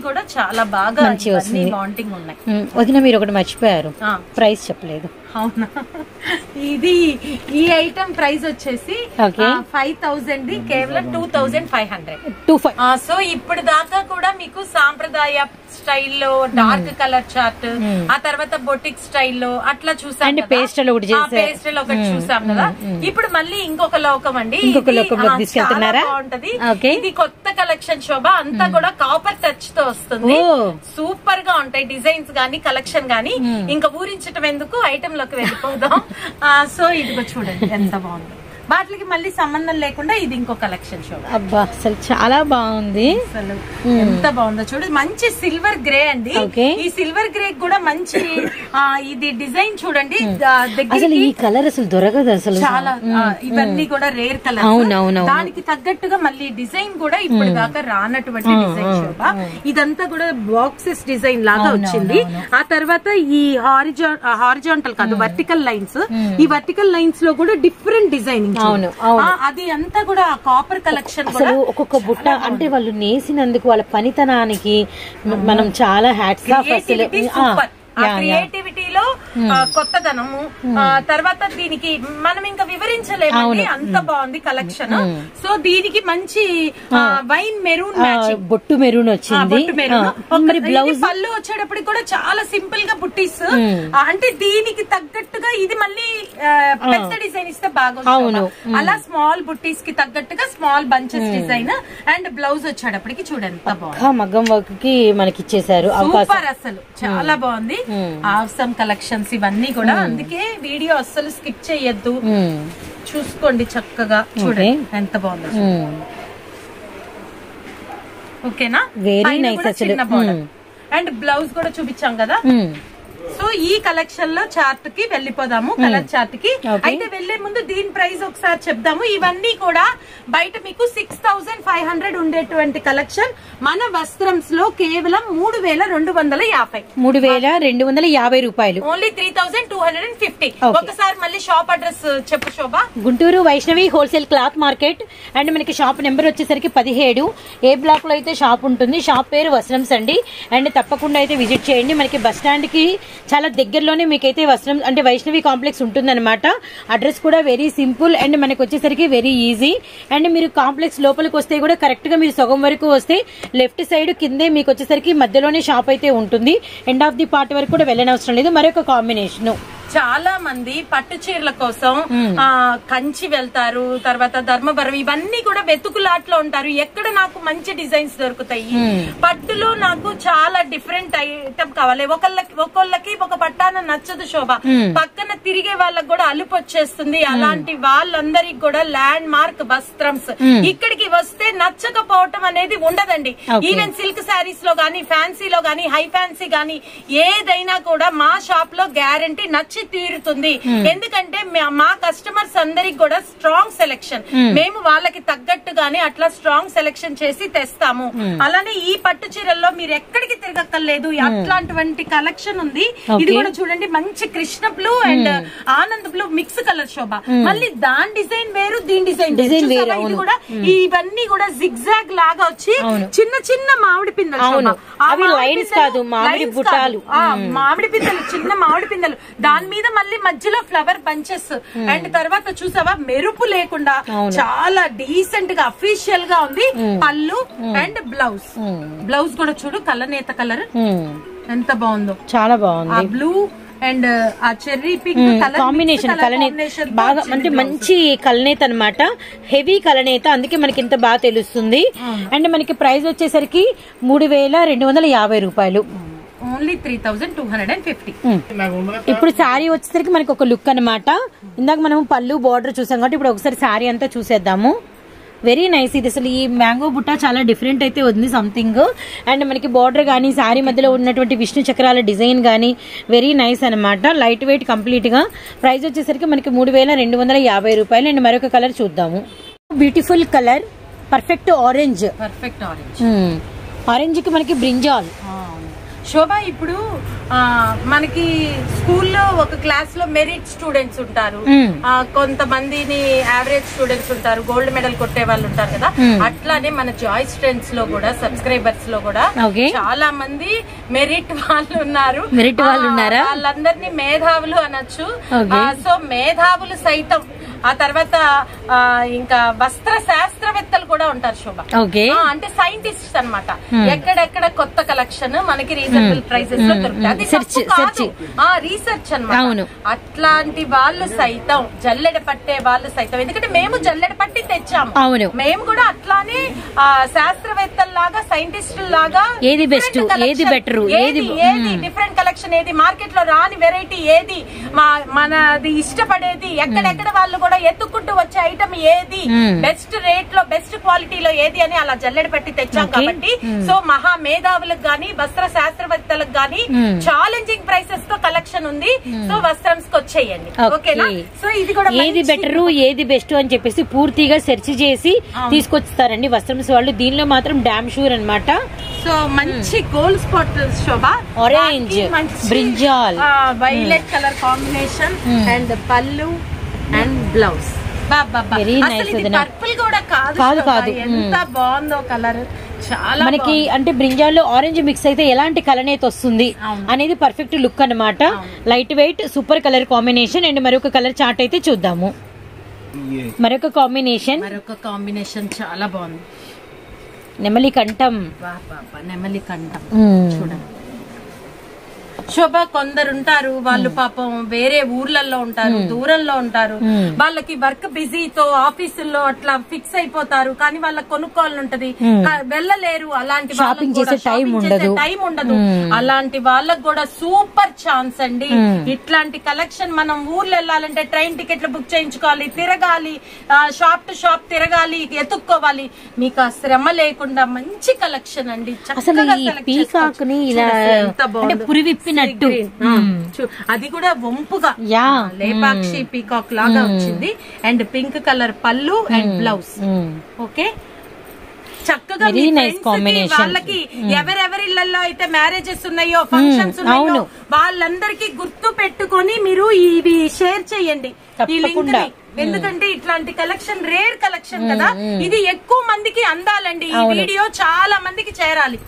కూడా చాలా బాగా మంచిగా వస్తుంది. వాంటింగ్ ఉన్నాయి ఉమ్, వదిన మీరు ఒకటి మర్చిపోయారు ఆ. ప్రైస్ చెప్పలేదు అవునా ఇది ఈ ఐటమ్ ప్రైస్ వచ్చేసి Okay. ఫైవ్ థౌసండ్ కేవలం two thousand five hundred two five so ఇప్పుడు దాకా కూడా మీకు సాంప్రదాయ స్టైల్లో డార్క్ కలర్ చార్ట్ ఆ తర్వాత బొటిక్ స్టైల్లో అట్లా చూసాం And కదా. pastel ఒకటి ఆ, చేశారు. pastel ఒకటి చూసాం కదా ఇప్పుడు మళ్ళీ ఇంకొక లోకం అండి ఇంకొక ఇది, లోకంలోకి ఆ, తీసుకెళ్తున్నారా? చాలా బాగుంటది Okay. ఇది కొత్త కలెక్షన్ శోభ అంతా కూడా కాపర్ టచ్ తో వస్తుంది ఓ. సూపర్ గా ఉంటాయి డిజైన్స్ గానీ కలెక్షన్ గానీ ఇంకా ఊరించటం ఎందుకు ఐటమ్ లోకి వెళ్ళిపోదాం ఆ, సో ఇదిగో చూడండి ఎంత బాగుంది వాటికి మళ్ళీ సంబంధం లేకుండా ఇది ఇంకో కలెక్షన్ శోభ అబ్బా అసలు చాలా బాగుంది అసలు ఎంత బాగుందో చూడు మంచి సిల్వర్ గ్రే అండి Okay. ఈ సిల్వర్ గ్రే కూడా మంచి ఆ, ఇది డిజైన్ చూడండి ఆ, అసలు దగ్గరికి ఈ కలర్ అసలు దొరకదు అసలు చాలా ఆ, ఇవన్నీ కూడా రేర్ కలర్ అవునవునవును. దానికి తగ్గట్టుగా మళ్ళీ డిజైన్ కూడా ఇప్పుడు దాకా రానటువంటి డిజైన్ శోభ ఇదంతా కూడా బాక్సెస్ డిజైన్ లాగా వచ్చింది ఆ తర్వాత ఈ హారిజాంటల్ కాదు వర్టికల్ లైన్స్ ఈ వర్టికల్ లైన్స్ లో కూడా డిఫరెంట్ డిజైనింగ్ అవును, అవును. అది అంతా కూడా కాపర్ కలెక్షన్ కూడా అసలు ఒక్కొక్క బుట్ట అంటే వాళ్ళు నేసినందుకు వాళ్ళ పనితనానికి మ- మనం చాలా హ్యాట్స్ ఆఫ్ అసలు క్రియేటివిటీ ఆ, సూపర్ ఆ యా, యా. క్రియేటివిటీలో ఆ, కొత్తదనము ఆ, తర్వాత దీనికి మనం ఇంకా వివరించలేమండి అంత బాగుంది కలెక్షన్ సో దీనికి మంచి వైన్ మెరూన్ ఆ, మ్యాచింగ్ బొట్టు మెరూన్ వచ్చింది ఆ, మరి బ్లౌజ్ పళ్ళు వచ్చేటప్పటికి కూడా చాలా సింపుల్ గా బుట్టీస్ ఆ, అంటే దీనికి తగ్గట్టుగా ఇది మళ్ళీ ఆ, పెద్ద డిజైన్ ఇస్తే బాగా అవును. అలా స్మాల్ బుట్టీస్ కి తగ్గట్టుగా small bunches design and blouse వచ్చేటప్పటికి చూడండి ఎంత బాగుంది ఆ మగ్గం వర్క్ కి మనకి ఇచ్చేసారు అవకాశం సూపర్ అసలు చాలా బాగుంది ఆసమ్ కలెక్షన్స్ ఇవన్నీ కూడా అందుకే వీడియో అస్సలు స్కిప్ చేయొద్దు ఉమ్, చూసుకోండి చక్కగా చూడండి ఎంత బాగుందో ఉమ్. ఓకేనా Very పైన nice కూడా అసలు. చిన్న border. అండ్ బ్లౌజ్ కూడా చూపించాం కదా ఉమ్. సో ఈ కలెక్షన్ లో చార్ట్ కి వెళ్ళిపోదాము కలర్ చార్ట్ కి Okay. అయితే వెళ్లే ముందు దీని ప్రైస్ ఒకసారి చెప్దాము ఇవన్నీ కూడా బయట మీకు సిక్స్ థౌసండ్ ఫైవ్ హండ్రెడ్ ఉండేటువంటి కలెక్షన్ మన వస్త్రంస్ లో కేవలం మూడు వేల రెండు వందల యాభై మూడు వేల రెండు వందల యాభై రూపాయలు only three thousand two hundred and fifty Okay. ఒకసారి మళ్ళీ షాప్ అడ్రస్ చెప్పు Shobha Guntur Vaishnavi wholesale cloth market and మనకి షాప్ నెంబర్ వచ్చేసరికి పదిహేడు ఏ బ్లాక్ లో అయితే షాప్ ఉంటుంది షాప్ పేరు వస్త్రంస్ అండి అండ్ తప్పకుండా అయితే విజిట్ చేయండి మనకి బస్ స్టాండ్ కి చాలా దగ్గరలోనే మీకైతే వస్త్రం అంటే వైష్ణవి కాంప్లెక్స్ ఉంటుందన్నమాట అడ్రస్ కూడా వెరీ సింపుల్ అండ్ మనకి వచ్చేసరికి వెరీ ఈజీ అండ్ మీరు కాంప్లెక్స్ లోపలికి వస్తే కూడా కరెక్ట్ గా మీరు సగం వరకు వస్తే లెఫ్ట్ సైడ్ కిందే మీకు వచ్చేసరికి మధ్యలోనే షాప్ అయితే ఉంటుంది ఎండ్ ఆఫ్ ది పార్ట్ వరకు కూడా వెళ్ళనవసరం లేదు మరొక కాంబినేషన్ చాలా మంది పట్టు చీరల కోసం ఆ కంచి వెళ్తారు తర్వాత ధర్మవరం ఇవన్నీ కూడా వెతుకులాట్లో ఉంటారు ఎక్కడ నాకు మంచి డిజైన్స్ దొరుకుతాయి పట్టులో నాకు చాలా డిఫరెంట్ ఐటమ్ కావాలి ఒకళ్ళకి ఒకళ్ళకి ఒక పట్టాన నచ్చదు శోభ పక్కన తిరిగే వాళ్ళకి కూడా అలుపు వచ్చేస్తుంది అలాంటి వాళ్ళందరికి కూడా ల్యాండ్ మార్క్ వస్త్రంస్ ఇక్కడికి వస్తే నచ్చకపోవటం అనేది ఉండదండి ఈవెన్ సిల్క్ శారీస్ లో గానీ ఫ్యాన్సీలో గానీ హై ఫ్యాన్సీ గానీ ఏదైనా కూడా మా షాప్ లో గ్యారంటీ నచ్చి తీరుతుంది ఎందుకంటే మా- మా కస్టమర్స్ అందరికి కూడా స్ట్రాంగ్ సెలెక్షన్ మేము వాళ్ళకి తగ్గట్టుగానే అట్లా స్ట్రాంగ్ సెలెక్షన్ చేసి తెస్తాము అలానే ఈ పట్టు చీరల్లో మీరు ఎక్కడికి తిరగక్కర్లేదు అట్లాంటివంటి కలెక్షన్ ఉంది ఇది కూడా చూడండి మంచి Krishna blue and Anand blue mix colour Shobha మళ్ళీ దాని డిజైన్ వేరు దీని డిజైన్ Design వేరు, ఇది అవును. కూడా ఇవన్నీ కూడా జిగ్జాగ్ లాగా వచ్చి అవును. చిన్న చిన్న మామిడి పిందెలు అవును. శోభ. ఆ అవి మామిడి lines పిందెలు కాదు, మామిడి lines బుట్టాలు. కాదు. ఆ, మామిడి పిందెలు చిన్న మామిడి పిందెలు దాని మీద మళ్ళీ మధ్యలో ఫ్లవర్ బంచెస్ అండ్ తర్వాత చూసావా మెరుపు లేకుండా చాలా డీసెంట్ గా అఫీషియల్ గా ఉంది పళ్ళు అండ్ బ్లౌజ్ బ్లౌజ్ కూడా చూడు కలనేత కలర్ ఎంత బాగుందో చాలా ఆ బాగుంది బ్లూ అండ్ ఆ చెర్రీ పింక్ కలర్ కాంబినేషన్ కలనేత బాగా అంటే మంచి కలనేత అన్నమాట హెవీ కలనేత అందుకే మనకి ఇంత బాగా తెలుస్తుంది అండ్ మనకి ప్రైస్ వచ్చేసరికి మూడు వేల రెండు వందల యాభై రూపాయలు only three thousand two hundred and fifty ఇప్పుడు శారీ వచ్చేసరికి మనకి ఒక లుక్ అన్నమాట ఇందాక మనం పళ్ళు బార్డర్ చూసాం కాబట్టి ఇప్పుడు ఒకసారి శారీ అంతా చూసేద్దాము వెరీ నైస్ ఇది అసలు ఈ మ్యాంగో బుట్ట చాలా డిఫరెంట్ అయితే ఉంది సంథింగ్ అండ్ మనకి బార్డర్ కానీ శారీ మధ్యలో ఉన్నటువంటి విష్ణు చక్రాల డిజైన్ కానీ వెరీ నైస్ అన్నమాట లైట్ వెయిట్ కంప్లీట్ గా ప్రైస్ వచ్చేసరికి మనకి మూడు వేల రెండు వందల యాభై రూపాయలు అండ్ మరొక కలర్ చూద్దాము beautiful colour perfect orange perfect orange orange కి మనకి బ్రింజాల్ శోభ ఇప్పుడు ఆ, మనకి స్కూల్లో ఒక క్లాస్ లో మెరిట్ స్టూడెంట్స్ ఉంటారు మ్మ్. ఆ, కొంతమందిని యావరేజ్ స్టూడెంట్స్ ఉంటారు గోల్డ్ మెడల్ కొట్టే వాళ్ళు ఉంటారు కదా మ్మ్. అట్లానే మన జాయిస్ ఫ్రెండ్స్ లో కూడా సబ్స్క్రైబర్స్ లో కూడా Okay. చాలా మంది మెరిట్ వాళ్ళు ఉన్నారు Merit వాళ్ళు ఆ, ఉన్నారా? వాళ్ళందరినీ మేధావులు అనొచ్చు Okay. సో మేధావులు సైతం ఆ తర్వాత ఆ, ఇంకా వస్త్ర శాస్త్రవేత్తలు కూడా ఉంటారు శోభ ఓకే ఆ, అంటే సైంటిస్ట్స్ అన్నమాట ఎక్కడెక్కడ కొత్త కలెక్షన్ మనకి రీజనబుల్ ప్రైసెస్ లో దొరుకుతాయి అది Search- తప్పు కాదు. search. ఆ రీసెర్చ్ అన్నమాట అవును. అట్లాంటి వాళ్ళు సైతం జల్లెడ పట్టే వాళ్ళు సైతం ఎందుకంటే మేము జల్లెడ పట్టి తెచ్చాము అవును. మేము కూడా అట్లానే ఆ, శాస్త్రవేత్తల్లాగా సైంటిస్ట్ లాగా ఏది best, different collection, ఏది better, ఏది ఏది- ఏది డిఫరెంట్ కలెక్షన్ ఏది మార్కెట్ లో రాని వెరైటీ ఏది మా మనది ఇష్టపడేది ఎక్కడెక్కడ వాళ్ళు కూడా ఎత్తుకుంటూ వచ్చే ఐటమ్ ఏది మ్మ్. బెస్ట్ రేట్ లో బెస్ట్ క్వాలిటీలో ఏది అని అలా జల్లెడ పెట్టి తెచ్చాం Okay. కాబట్టి సో మహా మేధావులకు గాని వస్త్ర శాస్త్రవేత్తలకు గాని మ్మ్. ఛాలెంజింగ్ ప్రైసెస్ తో కలెక్షన్ ఉంది సో వస్త్రంస్ వచ్చేయండి Okay. ఓకేనా సో ఇది కూడా ఏది మంచి- బెటర్ ఏది బెస్ట్ అని చెప్పేసి పూర్తిగా సెర్చ్ చేసి తీసుకొస్తారండి వస్త్రమ్స్ వాళ్ళు దీనిలో మాత్రం డామ్ షూర్ అన్నమాట సో మంచి గోల్డ్ స్పాట్ శోభ Orange, దానికి మంచి, brinjal. ఆ, వైలెట్ కలర్ కాంబినేషన్ అండ్ పళ్ళు అండ్ బ్లౌజ్ Very nice వదినా. పర్పుల్ కూడా కాదు కాదు, శోభ. కాదు. ఎంత బాగుందో కలర్ చాలా మనకి అంటే బ్రింజాల్లో ఆరెంజ్ మిక్స్ అయితే ఎలాంటి కలర్ అయితే వస్తుంది అవును. అనేది పర్ఫెక్ట్ లుక్ అన్నమాట light weight super colour combination and మరొక కలర్ చార్ట్ అయితే చూద్దాము ఏ మరొక కాంబినేషన్ మరొక కాంబినేషన్ చాలా బాగుంది నెమలి కంఠం వా బాబా నెమలి కంఠం మ్మ్. చూడండి శోభ కొందరు ఉంటారు వాళ్ళు పాపం వేరే ఊర్లలో ఉంటారు దూరంలో ఉంటారు వాళ్ళకి వర్క్ బిజీతో ఆఫీసుల్లో అట్లా ఫిక్స్ అయిపోతారు కానీ వాళ్ళకి కొనుక్కోవాలని ఉంటది కా- వెళ్ళలేరు అలాంటి వాళ్ళకి Shopping కూడా చేసే time shopping చేసే ఉండదు. టైం ఉండదు అలాంటి వాళ్ళకి కూడా సూపర్ ఛాన్స్ అండి ఇట్లాంటి కలెక్షన్ మనం ఊర్లో వెళ్ళాలంటే ట్రైన్ టికెట్లు బుక్ చేయించుకోవాలి తిరగాలి షాప్ టు షాప్ తిరగాలి ఎత్తుక్కోవాలి మీకు ఆ శ్రమ లేకుండా మంచి కలెక్షన్ అండి అసలు చక్కగా ఈ select పీకాక్ చేసుకోవచ్చు. ని ఇలా చూడు అసలు ఎంత అంటే బాగుందో. పురివిప్పినట్టు Green. ఆ, చూ- అది కూడా వంపుగా యా. ఆ, లేపాక్షి పీకాక్ లాగా వచ్చింది అండ్ పింక్ కలర్ పళ్ళు అండ్ బ్లౌజ్ మ్మ్. ఓకే చక్కగా Very మీ nice friends కి, combination. వాళ్ళకి ఎవరెవరి ఇళ్లలో అయితే మ్యారేజెస్ ఉన్నాయో ఫంక్షన్స్ ఉన్నాయో అవును. వాళ్ళందరికీ గుర్తు పెట్టుకొని మీరు ఇవి షేర్ చేయండి ఈ లింక్ తప్పకుండా. ఎందుకంటే ఇట్లాంటి కలెక్షన్ రేర్ కలెక్షన్ కదా ఇది ఎక్కువ మందికి అందాలండి ఈ వీడియో చాలా మందికి చేరాలి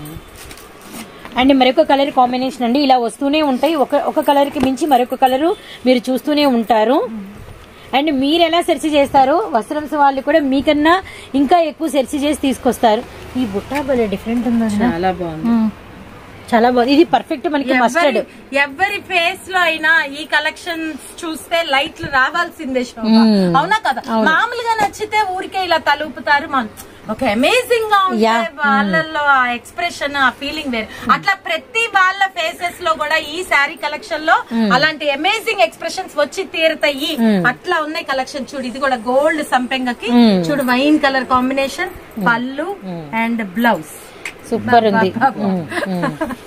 అండ్ మరొక కలర్ కాంబినేషన్ అండి ఇలా వస్తూనే ఉంటాయి ఒక ఒక కలర్ కి మించి మరొక కలర్ మీరు చూస్తూనే ఉంటారు అండ్ మీరు ఎలా సెర్చ్ చేస్తారో వస్త్రంస్ వాళ్ళు కూడా మీకన్నా ఇంకా ఎక్కువ సెర్చ్ చేసి తీసుకొస్తారు ఈ బుట్ట భలే డిఫరెంట్ ఉందండి చాలా బాగుంది చాలా బాగుంది ఇది పర్ఫెక్ట్ మనకి మస్టర్డ్ ఎవరి ఎవరి ఫేస్ లో అయినా ఈ కలెక్షన్ చూస్తే లైట్లు రావాల్సిందే శోభ అవునా కదా మామూలుగా నచ్చితే ఊరికే ఇలా తలుపుతారు మన ఒక అమేజింగ్ గా ఉంటే Yeah. వాళ్ళల్లో ఆ ఎక్స్ప్రెషన్ ఆ ఫీలింగ్ వేరు అట్లా ప్రతి వాళ్ళ ఫేసెస్ లో కూడా ఈ శారీ కలెక్షన్ లో అలాంటి అమేజింగ్ ఎక్స్ప్రెషన్స్ వచ్చి తీరుతాయి అట్లా ఉన్నాయి కలెక్షన్ చూడు ఇది కూడా గోల్డ్ సంపెంగకి చూడు వైన్ కలర్ కాంబినేషన్ పళ్ళు అండ్ బ్లౌజ్ సూపర్ ఉంది మ్మ్, మ్మ్.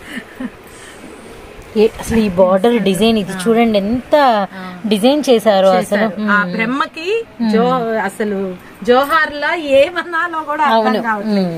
ఏ- అసలు ఈ బార్డర్ డిజైన్ ఇది చూడండి ఎంత డిజైన్ చేశారు అసలు ఆ బ్రహ్మకి జో అసలు జోహార్ లా ఏమన్నాలో కూడా అవును అర్థం కావట్లేదు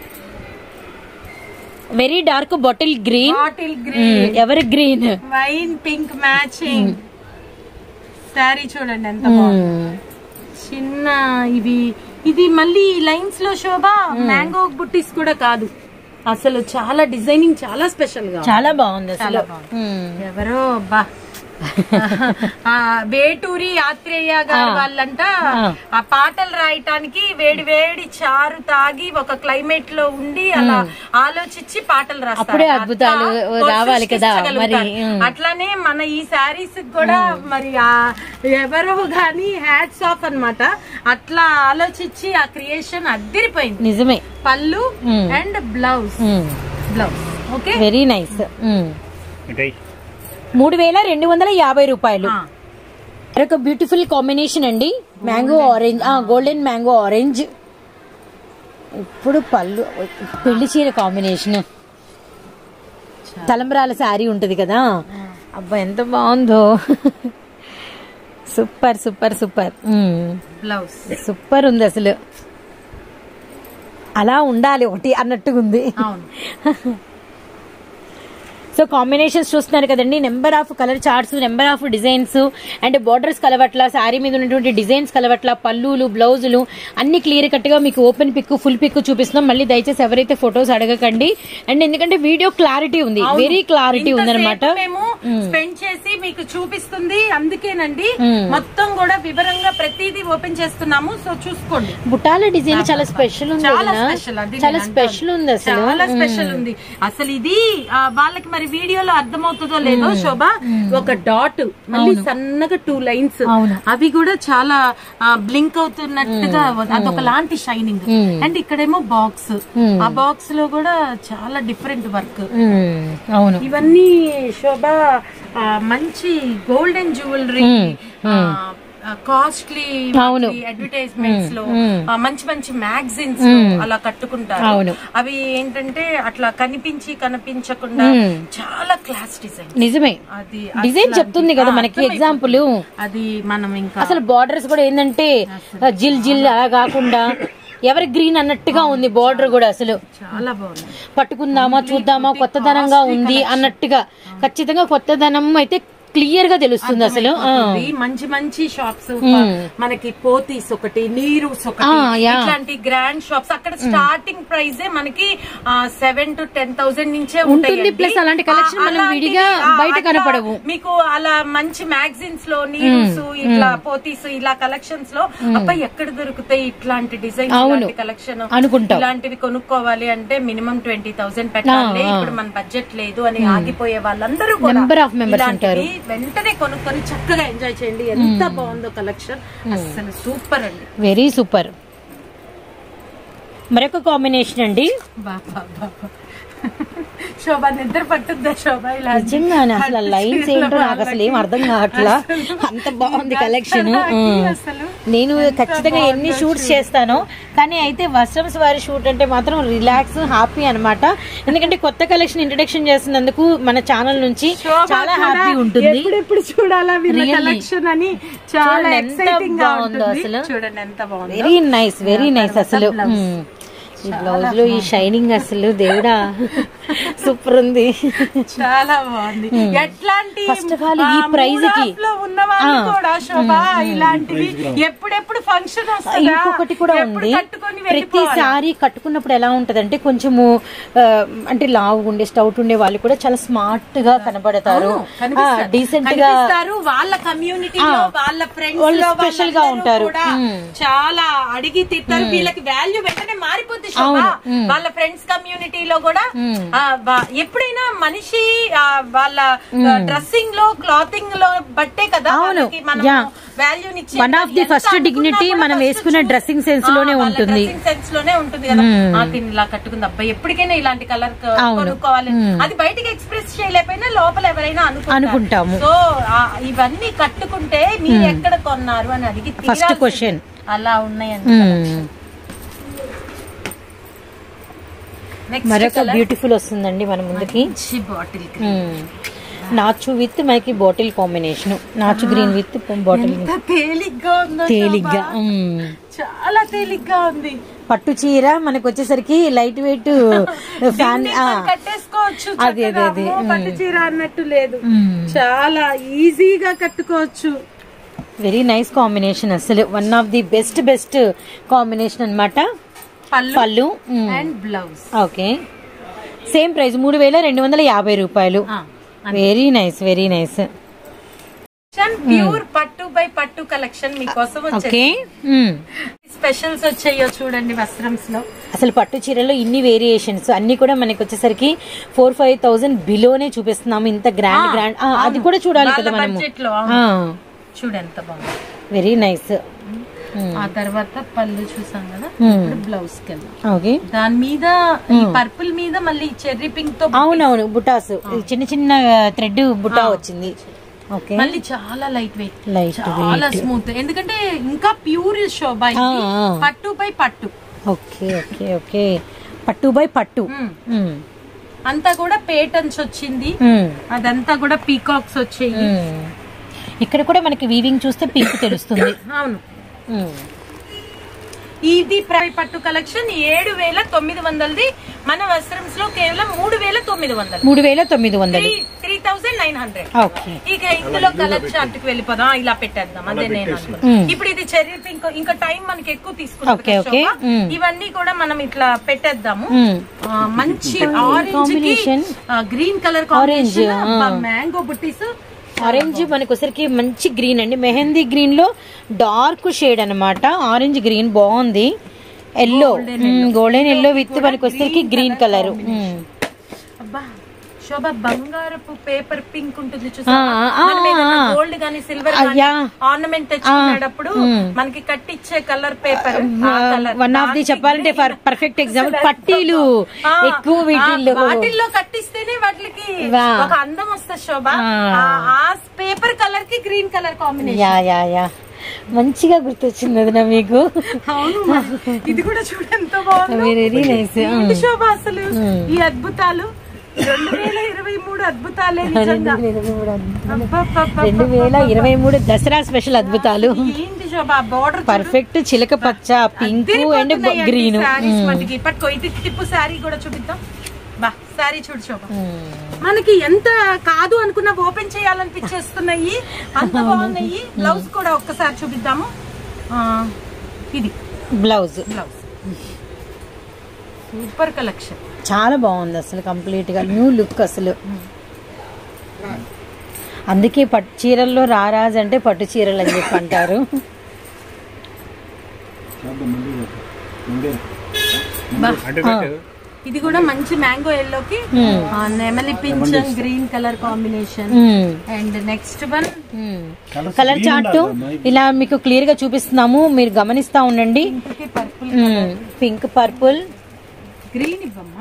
very dark bottle green bottle green evergreen wine pink matching sari చూడండి ఎంత బాగుంది చిన్న ఇవి ఇది మళ్ళీ లైన్స్ లో శోభ మ్యాంగో బుట్టీస్ కూడా కాదు అసలు చాలా డిజైనింగ్ చాలా స్పెషల్ గా ఉంది. చాలా బాగుంది అసలు చాలా బాగుంది. మ్మ్. ఎవరో బా ఆ, వేటూరి ఆత్రేయ గారు వాళ్ళంట ఆ పాటలు రాయటానికి వేడి వేడి చారు తాగి ఒక క్లైమేట్ లో ఉండి అలా ఆలోచించి పాటలు రాస్తారు అప్పుడే అద్భుతాలు అట్లా రావాలి కదా, సృష్టించగలుగుతారు. మరి, ఉమ్. అట్లానే మన ఈ శారీస్ కూడా మరి ఆ ఎవరో గాని హ్యాట్స్ ఆఫ్ అన్నమాట అట్లా ఆలోచించి ఆ క్రియేషన్ అద్దిరిపోయింది నిజమే పళ్ళు and blouse blouse okay very nice ఇటై మూడు వేల రెండు వందల యాభై రూపాయలు మరొక బ్యూటిఫుల్ కాంబినేషన్ అండి mango orange golden mango orange ఇప్పుడు పళ్ళు పెళ్లి చీర కాంబినేషన్ తలంబ్రాల శారీ ఉంటది కదా అబ్బా ఎంత బాగుందో super super super blouse super ఉంది అసలు అలా ఉండాలి ఒకటి అన్నట్టుగా ఉంది అవును సో కాంబినేషన్స్ చూస్తున్నారు కదండి number of colour charts number of designs and borders కలవట్ల శారీ మీద ఉన్నటువంటి డిజైన్స్ కలవట్ల పల్లులు బ్లౌజులు అన్ని క్లియర్ కట్ గా మీకు ఓపెన్ పిక్ ఫుల్ పిక్ చూపిస్తున్నాం మళ్ళీ దయచేసి ఎవరైతే ఫొటోస్ అడగకండి అండ్ ఎందుకంటే వీడియో క్లారిటీ ఉంది అవును. వెరీ క్లారిటీ ఇంతసేపు ఉందన్నమాట మేము స్పెండ్ చేసి మీకు చూపిస్తుంది అందుకేనండి మొత్తం కూడా వివరంగా ప్రతిదీ ఓపెన్ చేస్తున్నాము సో చూసుకోండి బుటాల డిజైన్ చాలా స్పెషల్ ఉంది చాలా వదినా. స్పెషల్ అది చాలా నేను అంటాను. స్పెషల్ ఉంది అసలు చాలా స్పెషల్ ఉంది అసలు ఇది ఆ, వాళ్ళకి మరి వీడియోలో అర్థమవుతుందో లేదో శోభ ఒక డాట్ మళ్ళీ సన్నగా టూ లైన్స్ అవును. అవి కూడా చాలా బ్లింక్ అవుతున్నట్టుగా అదొక లాంటి షైనింగ్ అండ్ ఇక్కడేమో బాక్స్ ఆ బాక్స్ లో కూడా చాలా డిఫరెంట్ వర్క్ మ్మ్. అవును ఇవన్నీ శోభ ఆ, మంచి గోల్డెన్ జ్యువెలరీ కాస్ట్లీ అవును. అడ్వర్టైజ్మెంట్స్ లో ఆ, మంచి మంచి మ్యాగజైన్స్ అలా కట్టుకుంటారు అవును. అవి ఏంటంటే అట్లా కనిపించి కనిపించకుండా చాలా క్లాస్ డిజైన్ నిజమే అది డిజైన్ అసలు చెప్తుంది అది- కదా ఆ, మనకి అర్థమైపోతుంది. ఎగ్జాంపుల్ అది మనం ఇంకా అసలు బార్డర్స్ కూడా ఏంటంటే జిల్ జిల్ అలా కాకుండా ఎవరి గ్రీన్ అన్నట్టుగా ఉంది బార్డర్ కూడా అసలు చాలా బాగుంది పట్టుకుందామా చూద్దామా కొత్తదనంగా ఉంది అన్నట్టుగా ఖచ్చితంగా కొత్తదనం అయితే క్లియర్ గా తెలుస్తుంది అసలు ఆ. అయిపోతుంది. మంచి మంచి షాప్స్ మనకి పోతీస్ ఒకటి నీరు ఒకటి ఆ, యా. ఇట్లాంటి గ్రాండ్ షాప్స్ అక్కడ స్టార్టింగ్ ప్రైస్ మనకి సెవెన్ టు టెన్ థౌసండ్ నుంచే ఉంటుంది. ఉంటాయండి. Plus అలాంటి collection ఆ, మనం అలాంటివి, విడిగా ఆ, బయట అట్లా కనపడవు. మీకు అలా మంచి మ్యాగజైన్స్ లో నీరుస్ ఇట్లా పోతీస్ ఇలా కలెక్షన్స్ లో అబ్బాయి ఎక్కడ దొరుకుతాయి ఇట్లాంటి డిజైన్ అవును. కలెక్షన్ అనుకుంటాం. ఇలాంటివి కొనుక్కోవాలి అంటే మినిమం ట్వంటీ థౌసండ్ పెట్టాలి ఆ, ఆ. ఇప్పుడు మన బడ్జెట్ లేదు అని ఆగిపోయే వాళ్ళందరూ కూడా Number of members ఇలాంటివి వెంటనే కొనుక్కొని చక్కగా ఎంజాయ్ చేయండి ఎంత బాగుందో కలెక్షన్ అసలు సూపర్ అండి వెరీ సూపర్ మరొక కాంబినేషన్ అండి బాబా బాబా శోభ నిద్ర పట్టుద్దా శోభ ఇలా నిజంగానే అసలు లైన్స్ ఏంటో నాకు అసలు ఏం అర్థం కావట్లా అంత బాగుంది కలెక్షన్ అసలు నేను ఖచ్చితంగా ఎన్ని షూట్స్ చేస్తానో కానీ అయితే వస్త్రమ్స్ వారి షూట్ అంటే మాత్రం రిలాక్స్ హ్యాపీ అన్నమాట ఎందుకంటే కొత్త కలెక్షన్ ఇంట్రడక్షన్ చేస్తున్నందుకు మన ఛానల్ నుంచి శోభ చాలా కూడా హ్యాపీ ఉంటుంది ఎప్పుడెప్పుడు చూడాలా వీళ్ళ Really. కలెక్షన్ అని చాలా చూడండి ఎంత ఎక్సైటింగ్ గా బాగుందో ఉంటుంది అసలు. చూడండి ఎంత బాగుందో వెరీ నైస్ వెరీ నైస్ తర్వాత అసలు blouse. మ్మ్. ఈ బ్లౌజ్ లో ఈ షైనింగ్ అసలు దేవుడా సూపర్ ఉంది చాలా బాగుంది ఎట్లాంటి First of all, ఆ, ఈ price mood కి- off లో ఉన్న వాళ్ళు ఆ. కూడా శోభ ఇలాంటివి ఎప్పుడెప్పుడు ఫంక్షన్ వస్తుందా ఇంకొకటి కూడా ఎప్పుడు ఉంది కట్టుకొని వెళ్ళిపోవాలి ప్రతిసారి కట్టుకున్నప్పుడు ఎలా ఉంటదంటే కొంచెము ఆ, అంటే లావు ఉండే స్టౌట్ ఉండే వాళ్ళు కూడా చాలా స్మార్ట్ గా కనబడతారు అవును, కనిపిస్తారు. డీసెంట్ గా కనిపిస్తారు. వాళ్ళ కమ్యూనిటీలో ఆ. వాళ్ళ ఫ్రెండ్స్ వాళ్ళు లో special గా వాళ్ళందరూ ఉంటారు. కూడా మ్మ్. చాలా అడిగి తిట్టారు వీళ్ళకి వాల్యూ వెంటనే మారిపోద్ది శోభ అవును. మ్మ్. వాళ్ళ ఫ్రెండ్స్ కమ్యూనిటీలో కూడా ఆ, వా- ఎప్పుడైనా మనిషి ఆ, వాళ్ళ డ్రెస్సింగ్ లో క్లాతింగ్ లో బట్టే కదా అవును. వాళ్ళకి మనం Yeah. వాల్యూనిచ్చి One of the first dignity మనం వేసుకునే dressing sense లోనే ఉంటుంది. సెన్స్ లోనే ఉంటుంది కదా ఆ, తిని ఇలా కట్టుకుంది అబ్బాయి ఎప్పటికైనా ఇలాంటి కలర్ అవును. కొనుక్కోవాలి అది బయటికి ఎక్స్ప్రెస్ చేయలేకపోయినా లోపల ఎవరైనా అనుకుంటారు. అనుకుంటాము. సో ఆ, ఇవన్నీ కట్టుకుంటే మీరు ఎక్కడ కొన్నారు అని అడిగి First తీరాల్సిందే. question. అలా ఉన్నాయండి నెక్స్ట్ మరొక బ్యూటిఫుల్ వస్తుందండి మన ముందుకి బాటిల్ మ్మ్. నాచు విత్ మనకి బాటిల్ కాంబినేషన్ నాచు గ్రీన్ విత్ బాటిల్ ఎంత తేలిగ్గా ఉందో తేలిగ్గా శోభ. మ్మ్. చాలా తేలిగ్గా ఉంది పట్టు చీర మనకు వచ్చేసరికి లైట్ వెయిట్ ఫ్యాన్ దీన్ని మనం కట్టేసుకోవచ్చు అదే, అదే, చక్కగా. అదే. అమ్మో, పట్టు చీర అన్నట్టు లేదు చాలా ఈజీగా కట్టుకోవచ్చు వెరీ నైస్ కాంబినేషన్ అసలు one of the best best combination అన్నమాట పళ్ళు పళ్ళు and blouse okay same price మూడు వేల రెండు వందల యాభై రూపాయలు very nice very nice pure పట్టు బై పట్టు కలెక్షన్ మీకోసం ఓకే వచ్చేసి స్పెషల్స్ వచ్చాయో చూడండి వస్త్రంస్ లో అసలు పట్టు చీరలో ఇన్ని వేరియేషన్స్ అన్ని కూడా మనకి వచ్చేసరికి ఫోర్ ఫైవ్ థౌసండ్ బిలోనే చూపిస్తున్నాము ఇంత గ్రాండ్ గ్రాండ్ అది కూడా చూడాలి కదా మనము బడ్జెట్ లో చూడు ఎంత బాగుంది వెరీ నైస్ ఆ తర్వాత పళ్ళు చూసాం కదా ఇప్పుడు బ్లౌజ్ కి వెళ్దాం ఓకే దాని మీద ఈ పర్పుల్ మీద మళ్ళీ చెర్రీ పింక్ తో అవునవును బుటాస్ చిన్న చిన్న థ్రెడ్ బుటా వచ్చింది ఓకే మళ్ళీ చాలా లైట్ వెయిట్ లైట్ చాలా స్మూత్ ఎందుకంటే ఇంకా ప్యూర్ శోభ ఇది. ఆ, ఆ. పట్టు బై పట్టు ఓకే ఓకే ఓకే పట్టు బై పట్టు మ్మ్. మ్మ్. అంతా కూడా పేటర్న్స్ వచ్చింది మ్మ్. అదంతా కూడా పీకాక్స్ వచ్చాయి మ్మ్. ఇక్కడ కూడా మనకి వీవింగ్ చూస్తే పింక్ తెలుస్తుంది అవును మ్మ్. ఇది ప్రై పట్టు కలెక్షన్ ఏడు వేల తొమ్మిది వందలది మన వస్త్రంస్ లో కేవలం మూడు వేల తొమ్మిది వందలు మూడు వేల తొమ్మిది వందలు three thousand nine hundred okay ఇక ఇందులో కలర్ చార్ట్ కి వెళ్ళిపోదాం ఇలా పెట్టేద్దాం అదే నేను అనుకున్నాను ఇప్పుడు ఇది చెర్రీ పింక్ ఇంకా టైం మనకి ఎక్కువ తీసుకుంటుంది ఓకే, కదా ఓకే. శోభ. మ్మ్. ఇవన్నీ కూడా మనం ఇట్లా పెట్టేద్దాము మ్మ్. ఆ, మంచి orange combination. Green colour Orange, combination mango బుట్టీస్ ఆరెంజ్ మనకు ఒకసారికి మంచి గ్రీన్ అండి మెహందీ గ్రీన్ లో డార్క్ షేడ్ అన్నమాట ఆరెంజ్ గ్రీన్ బాగుంది ఎల్లో గోల్డెన్ ఎల్లో విత్ మనకి వచ్చేసరికి గ్రీన్ కలర్ అబ్బా శోభ బంగారపు పేపర్ పింక్ ఉంటుంది ఆ, ఆ, ఆ. గోల్డ్ గానీ సిల్వర్ అయ్యా. ఆర్నమెంట్ తెచ్చుకునేటప్పుడు మనకి కట్టించే colour paper one of the చెప్పాలంటే పర్ఫెక్ట్ ఎగ్జాంపుల్ పట్టీలు ఎక్కువ వీటిల్లో వాటిల్లో కట్టిస్తేనే వాటికి వా. ఒక అందం వస్తుంది శోభ ఆ. ఆ- ఆ పేపర్ కలర్ కి green colour combination yeah yeah yeah మంచిగా గుర్తొచ్చింది వదినా మీకు అవును మరి. ఇది కూడా చూడ ఎంత బాగుంది వెరీ నైస్ ఏంటి శోభ అసలు ఈ అద్భుతాలు రెండు వేల ఇరవై మూడు అద్భుతాలే నిజంగా అబ్బబ్బబ్బబ్బ. రెండు వేల ఇరవై మూడు దసరా స్పెషల్ అద్భుతాలు ఏంటి శోభ బోర్డర్ పర్ఫెక్ట్ చిలక పచ్చ పింక్ అండ్ గ్రీన్ సారీస్ మనకి పట్టుకో ఇది టిప్పు సారీ కూడా చూపిద్దాం బా సారీ చూడు శోభ మనకి ఎంత కాదు అనుకున్న ఓపెన్ చేయాలనిపించేస్తున్నాయి అంత బాగున్నాయి బ్లౌజ్ కూడా ఒక్కసారి చూపిద్దాము ఆ, ఇది బ్లౌజ్ బ్లౌజ్ సూపర్ కలెక్షన్ చాలా బాగుంది అసలు కంప్లీట్ గా న్యూ లుక్ అసలు అందుకే పట్టు చీరల్లో రారాజ్ అంటే పట్టు చీరలు అని చెప్పి అంటారు అంటే పెట్టు. ఇది కూడా మంచి మ్యాంగో ఎల్లోకి నెమలి పింఛన్ green colour combination and next one colour chart ఇలా మీకు క్లియర్ గా చూపిస్తున్నాము మీరు గమనిస్తా ఉండండి పర్పుల్ పింక్ పర్పుల్ గ్రీన్ ఇవ్వమ్మా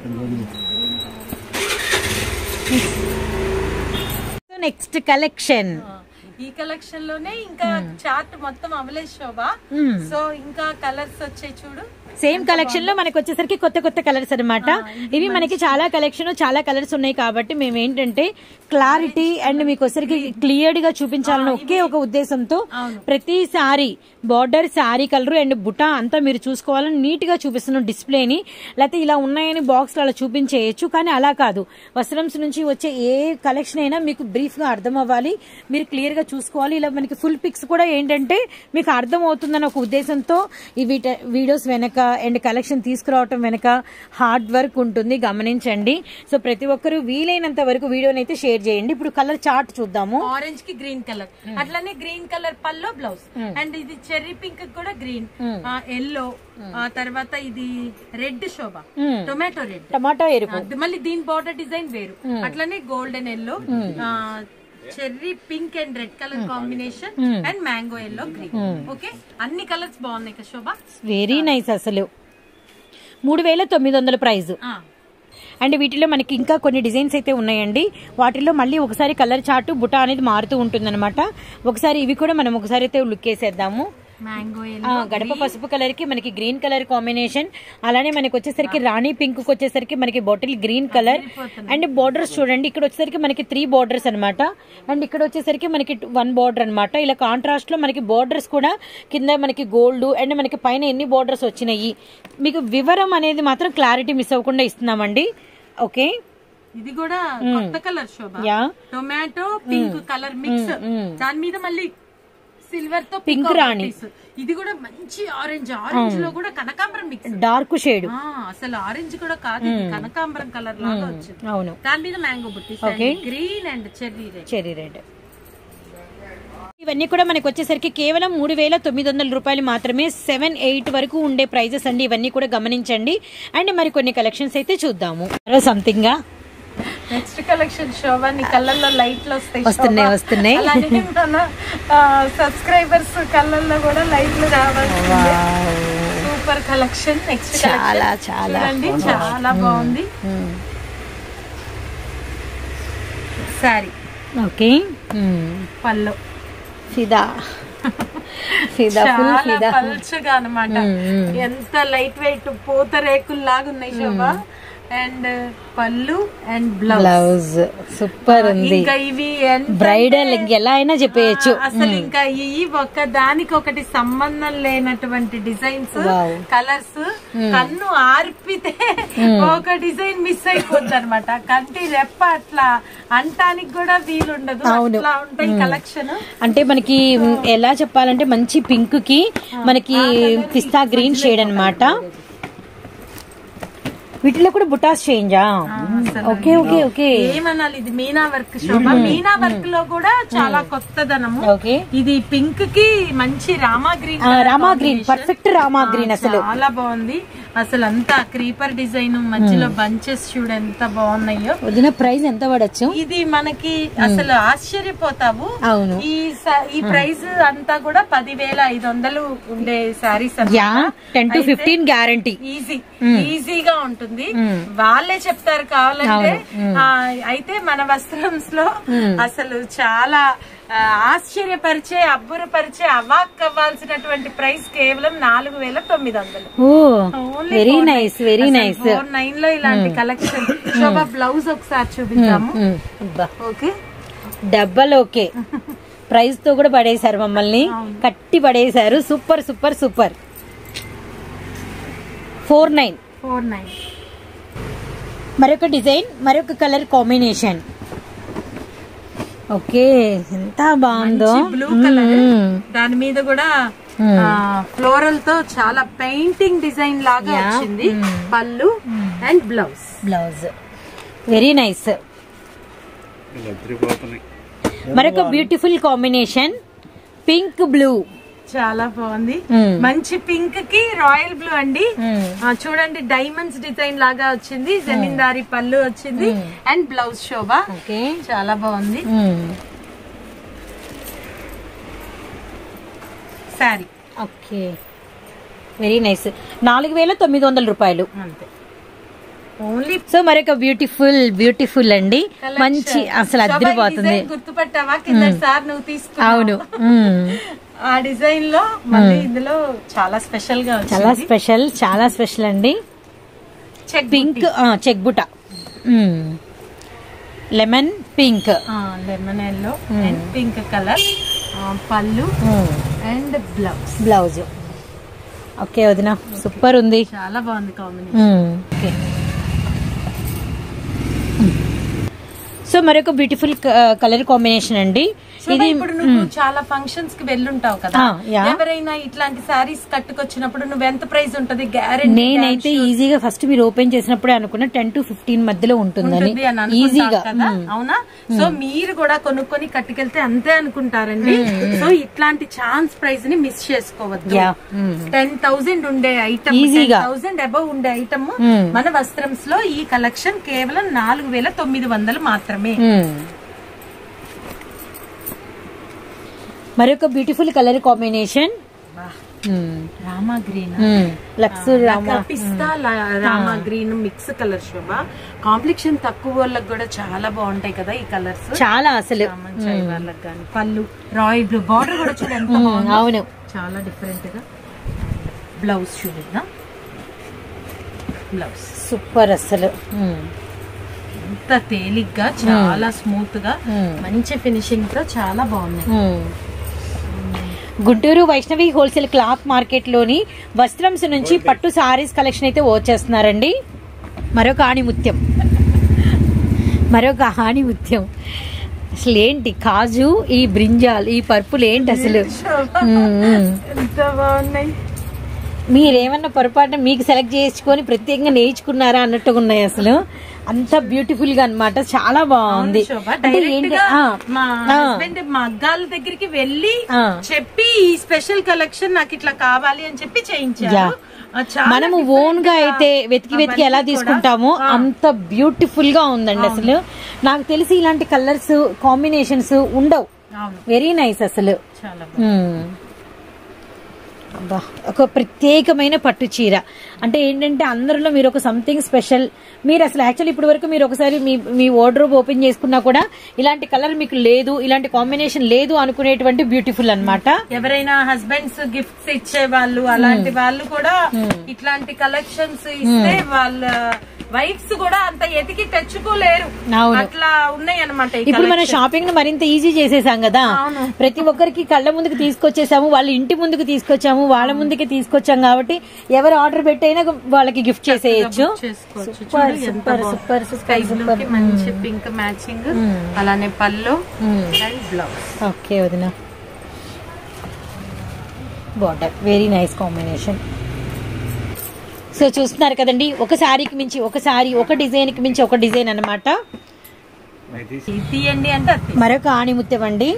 నెక్స్ట్ కలెక్షన్ ఈ కలెక్షన్ లోనే ఇంకా చార్ట్ మొత్తం అవలేదు శోభ సో ఇంకా కలర్స్ వచ్చాయి చూడు సేమ్ కలెక్షన్ లో మనకి వచ్చేసరికి కొత్త కొత్త కలర్స్ అన్నమాట ఇవి మనకి చాలా కలెక్షన్ చాలా కలర్స్ ఉన్నాయి కాబట్టి మేము ఏంటంటే క్లారిటీ అండ్ మీకు వచ్చరికి క్లియర్ గా చూపించాలని ఒకే ఒక ఉద్దేశంతో ప్రతి sari border sari colour and బుటా అంతా మీరు చూసుకోవాలని నీట్ గా చూపిస్తున్నాం డిస్ప్లేని లేకపోతే ఇలా ఉన్నాయని బాక్స్ అలా చూపించేయచ్చు కానీ అలా కాదు వస్త్రంస్ నుంచి వచ్చే ఏ కలెక్షన్ అయినా మీకు బ్రీఫ్ గా అర్థం అవ్వాలి మీరు క్లియర్ గా చూసుకోవాలి ఇలా మనకి ఫుల్ పిక్స్ కూడా ఏంటంటే మీకు అర్థం అవుతుందని ఒక ఉద్దేశంతో ఈ వీట- వీడియోస్ వెనక అండ్ కలెక్షన్ తీసుకురావటం వెనక హార్డ్ వర్క్ ఉంటుంది గమనించండి సో ప్రతి ఒక్కరూ వీలైనంత వరకు వీడియోని అయితే షేర్ చేయండి ఇప్పుడు కలర్ చార్ట్ చూద్దాము ఆరెంజ్ కి గ్రీన్ కలర్ అట్లానే గ్రీన్ కలర్ పల్లో బ్లౌజ్ అండ్ ఇది చెర్రీ పింక్ కూడా గ్రీన్ ఎల్లో ఆ తర్వాత ఇది రెడ్ శోభ టొమాటో రెడ్ టమాటా ఎరుపు అది మళ్ళీ దీని బార్డర్ డిజైన్ వేరు అట్లానే golden yellow cherry pink and red colour combination and mango yellow green okay అన్ని కలర్స్ బాగున్నాయి కదా శోభ వెరీ నైస్ అసలు మూడు వేల తొమ్మిది వందల ప్రైస్ ఆ, అండ్ వీటిలో మనకి ఇంకా కొన్ని డిజైన్స్ అయితే ఉన్నాయండి వాటిల్లో మళ్ళీ ఒకసారి కలర్ చార్ట్ బుటా అనేది మారుతూ ఉంటుందన్నమాట ఒకసారి ఇవి కూడా మనం ఒకసారి అయితే లుక్ వేసేద్దాము మ్యాంగో ఆ, ఎల్లో గడప పసుపు కలర్ కి మనకి గ్రీన్ కలర్ కాంబినేషన్ అలానే మనకి వచ్చేసరికి రాణి పింక్ కి వచ్చేసరికి మనకి bottle green colour and borders చూడండి ఇక్కడ వచ్చేసరికి మనకి త్రీ బోర్డర్స్ అన్నమాట అండ్ ఇక్కడ వచ్చేసరికి మనకి వన్ బోర్డర్ అన్నమాట ఇలా కాంట్రాస్ట్ లో మనకి బోర్డర్స్ కూడా కింద మనకి గోల్డ్ అండ్ మనకి పైన ఎన్ని బోర్డర్స్ వచ్చినాయి మీకు వివరం అనేది మాత్రం క్లారిటీ మిస్ అవ్వకుండా ఇస్తున్నామండి ఓకే ఇది కూడా కొత్త colour Shobha yeah tomato pink colour mix దాని మీద మళ్ళీ సిల్వర్ తో Pink peacock రాణి. butties. ఇది కూడా మంచి ఆరెంజ్ ఆరెంజ్ లో కూడా కనకాంబరం మిక్స్ డార్క్ షేడ్ అసలు ఆరెంజ్ కూడా కాదు ఇది కనకాంబరం కలర్ లాగా వచ్చింది అవును దాని మీద మ్యాంగో బుట్టి Okay. Green and cherry red cherry red ఇవన్నీ కూడా మనకి వచ్చేసరికి కేవలం మూడు వేల తొమ్మిది వందల రూపాయలు మాత్రమే సెవెన్ ఎయిట్ వరకు ఉండే ప్రైజెస్ అండి ఇవన్నీ కూడా గమనించండి అండ్ మరి కొన్ని కలెక్షన్స్ అయితే చూద్దాము సంథింగ్ గా నెక్స్ట్ కలెక్షన్ శోభా నీ కళ్ళల్లో లైట్లు వస్తాయి వస్తున్నాయి, శోభా. వస్తున్నాయి. అలానే మన సబ్స్క్రైబర్స్ కళ్ళల్లో కూడా లైట్లు రావాలి సూపర్ కలెక్షన్ నెక్స్ట్ చాలా, చాలా. చూడండి చాలా బాగుంది సారీ ఓకే పళ్ళు ఫిదా ఫిదా ఫుల్ చాలా ఫిదా పల్చగా అనమాట ఎంత లైట్ వెయిట్ పూత రేకుల్లాగా ఉన్నాయి శోభ అండ్ పళ్ళు అండ్ బ్లౌజ్ బ్లౌజ్ సూపర్ ఉంది ఇంకా ఇవి ఎంత బ్రైడల్ ఎలా అయినా చెప్పేయచ్చు అసలు ఇంకా ఈ ఒక్క దానికి ఒకటి సంబంధం లేనటువంటి డిజైన్స్ Wow. కలర్స్ కన్ను ఆర్పితే ఒక డిజైన్ మిస్ అయిపోద్ది అనమాట కంటి రెప్ప అట్లా అంటానికి కూడా వీలుండదు అవును. అట్లా ఉంటాయి కలెక్షన్ అంటే మనకి మ్, ఎలా చెప్పాలంటే మంచి పింక్ కి మనకి పిస్తా గ్రీన్ షేడ్ అన్నమాట వీటిలో కూడా బుటాస్ చేంజా ఓకే ఓకే ఓకే ఏమనాలి ఇది మీనా వర్క్ శోభ మీనా వర్క్ లో కూడా చాలా కొత్తదనము ఓకే ఇది పింక్ కి మంచి రామా గ్రీన్ ఆ, రామా గ్రీన్ పర్ఫెక్ట్ రామా గ్రీన్ అసలు చాలా బాగుంది అసలు అంతా క్రీపర్ డిజైన్ మధ్యలో బంచెస్ చూడు ఎంత బాగున్నాయో వదిన ప్రైస్ ఎంత పడచ్చు ఇది మనకి అసలు ఆశ్చర్యపోతావు అవును ఈ స- ఈ ప్రైస్ అంతా కూడా పదివేల ఐదు వందలు ఉండే saris yeah ten to fifteen guarantee easy ఈజీగా ఉంటుంది వాళ్ళే చెప్తారు కావాలంటే ఆ, అయితే మన వస్త్రంస్ లో అసలు చాలా ఆ, ఆశ్చర్యపరిచే అబ్బురపరిచే అవాక్ అవ్వాల్సినటువంటి ప్రైస్ కేవలం నాలుగు వేల తొమ్మిది వందలు oh very nice very nice four nine లో ఇలాంటి కలెక్షన్ శోభ బ్లౌజ్ ఒకసారి చూపిద్దాము ఓకే డబ్బల్ ఓకే ప్రైస్ తో కూడా పడేశారు మమ్మల్ని కట్టి పడేశారు super super super four nine four nine మరొక డిజైన్ మరొక కలర్ కాంబినేషన్ ఓకే ఎంత బాగుందో బ్లూ కలర్ దాని మీద కూడా ఫ్లోరల్ తో చాలా పెయింటింగ్ డిజైన్ లాగా వచ్చింది పళ్ళు and blouse blouse very nice ఇలా తిరిగిపోతున్నాయి మరొక బ్యూటిఫుల్ కాంబినేషన్ పింక్ బ్లూ చాలా బాగుంది మంచి పింక్ కి రాయల్ బ్లూ అండి ఆ, చూడండి డైమండ్స్ డిజైన్ లాగా వచ్చింది జమీందారీ పళ్ళు వచ్చింది అండ్ బ్లౌజ్ శోభ ఓకే చాలా బాగుంది శారీ ఓకే వెరీ నైస్ నాలుగు వేల తొమ్మిది వందల రూపాయలు అంతే ఓన్లీ సో మరొక బ్యూటిఫుల్ బ్యూటిఫుల్ అండి మంచి అసలు అద్దరిపోతుంది గుర్తుపట్టావా కింద సార్ నువ్వు తీసుకున్నావు అవును మ్మ్. ఆ డిజైన్ లో మళ్ళీ ఇందులో చాలా స్పెషల్ గా చాలా వచ్చింది స్పెషల్ చాలా స్పెషల్ అండి చెక్ పింక్ చెక్ బుట lemon pink lemon yellow and pink colour పళ్ళు అండ్ బ్లౌజ్ బ్లౌజ్ ఓకే వదిన సూపర్ ఉంది చాలా బాగుంది కాంబినేషన్ మ్మ్. ఓకే సో మరొక బ్యూటిఫుల్ కలర్ కాంబినేషన్ అండి ఇది ఇప్పుడు నువ్వు చాలా ఫంక్షన్స్ కి వెళ్ళుంటావు కదా ఆ, యా. ఎవరైనా ఇట్లాంటి సారీస్ కట్టుకొచ్చినప్పుడు నువ్వు ఎంత ప్రైస్ ఉంటది గ్యారెంటీ నేనైతే ఈజీగా ఫస్ట్ మీరు ఓపెన్ చేసినప్పుడే అనుకున్న టెన్ టు ఫిఫ్టీన్ మధ్యలో ఉంటుందని ఉంటుంది అని అనుకుంటారు ఈజీగా కదా అవునా సో మీరు కూడా కొనుక్కొని కట్టుకెళ్తే అంతే అనుకుంటారండి సో ఇట్లాంటి ఛాన్స్ ప్రైజ్ ని మిస్ చేసుకోవద్దు యా మ్మ్. టెన్ థౌసండ్ ఉండే ఐటమ్ ఈజీగా. థౌసండ్ అబౌవ్ ఉండే ఐటమ్ మ్మ్. మన వస్త్రంస్ లో ఈ కలెక్షన్ కేవలం నాలుగు వేల తొమ్మిది వందలు మాత్రమే మ్మ్. మరొక beautiful colour combination Rama green looks రామా పిస్తా రామా green mix colour Shobha complexion తక్కువ వాళ్ళకి కూడా చాలా బాగుంటాయి కదా ఈ కలర్స్ చాలా అసలు చాయ్ వాళ్ళకి కానీ పళ్ళు రాయల్ బ్లూ బార్డర్ కూడా చూడు ఎంత మ్మ్. బాగుందో. అవును చాలా డిఫరెంట్ గా బ్లౌజ్ చూపిద్దాం బ్లౌజ్ సూపర్ అసలు మ్మ్. ఎంత తేలిగ్గా చాలా స్మూత్ గా మ్మ్. మంచి ఫినిషింగ్ తో చాలా బాగున్నాయి మ్మ్. Guntur Vaishnavi wholesale cloth market లోని వస్త్రంస్ నుంచి పట్టు సారీస్ కలెక్షన్ అయితే వచ్చేస్తున్నారండి మరొక ఆణిముత్యం మరొక ఆణిముత్యం అసలు ఏంటి కాజు ఈ బ్రింజాల్ ఈ పర్పుల్ ఏంటి అసలు మ్మ్. ఎంత బాగున్నాయి మీరేమన్నా పొరపాటున మీకు సెలెక్ట్ చేసుకొని ప్రత్యేకంగా నేర్చుకున్నారా అన్నట్టుగా ఉన్నాయి అసలు అంత బ్యూటిఫుల్ గా అన్నమాట చాలా బాగుంది శోభ అంటే డైరెక్ట్ ఏంటి గా ఆ, మా ఆ, హస్బెండ్ మగ్గాల దగ్గరికి వెళ్ళి ఆ. చెప్పి ఈ స్పెషల్ కలెక్షన్ నాకు ఇట్లా కావాలి అని చెప్పి చేయించారు యా. ఆ, చాలా మనము different ఓన్ గా గా అయితే వెతికి వెతికి ఎలా అవన్నీ తీసుకుంటామో కూడా, ఆ, అంత బ్యూటిఫుల్ గా ఉందండి అసలు నాకు తెలిసి ఇలాంటి కలర్స్ కాంబినేషన్స్ ఉండవు అవును వెరీ నైస్ అసలు చాలా బాగుంది. మ్మ్. అబ్బా, ఒక ప్రత్యేకమైన పట్టు చీర అంటే ఏంటంటే అందరిలో మీరు ఒక సంథింగ్ స్పెషల్ మీరు అసలు యాక్చువల్లీ ఇప్పటి వరకు మీరు ఒకసారి మీ మీ వార్డ్రోబ్ ఓపెన్ చేసుకున్నా కూడా ఇలాంటి కలర్ మీకు లేదు ఇలాంటి కాంబినేషన్ లేదు అనుకునేటువంటి బ్యూటిఫుల్ అన్నమాట ఎవరైనా హస్బెండ్స్ గిఫ్ట్స్ ఇచ్చే వాళ్ళు అలాంటి వాళ్ళు కూడా ఇట్లాంటి కలెక్షన్స్ ఇస్తే వాళ్ళ వైఫ్స్ కూడా అంత ఎతికి తెచ్చుకోలేరు అవును. అట్లా ఉన్నాయి అనమాట ఇప్పుడు మన షాపింగ్ ను మరింత ఈజీ చేసేసాం కదా అవును. ప్రతి ఒక్కరికి కళ్ళ ముందుకు తీసుకొచ్చేసాము వాళ్ళ ఇంటి ముందుకు తీసుకొచ్చాము వాళ్ళ ముందుకి తీసుకొచ్చాం కాబట్టి ఎవరు ఆర్డర్ పెట్టైనా వాళ్ళకి గిఫ్ట్ చేసేయచ్చు చేసుకోవచ్చు సూపర్ చూడు ఎంత సూపర్ బాగుంది. సూపర్ స్కై సూపర్ బ్లూ కి మంచి పింక్ మ్యాచింగ్ అలానే పళ్ళు అండ్ బ్లౌజ్ ఓకే వదిన border very nice combination so చూస్తున్నారు కదండి ఒక శారీకి మించి ఒక శారీ ఒక డిజైన్ కి మించి ఒక డిజైన్ అన్నమాట అయితే తీయండి అంటే అది మరొక ఆణిముత్యం అండి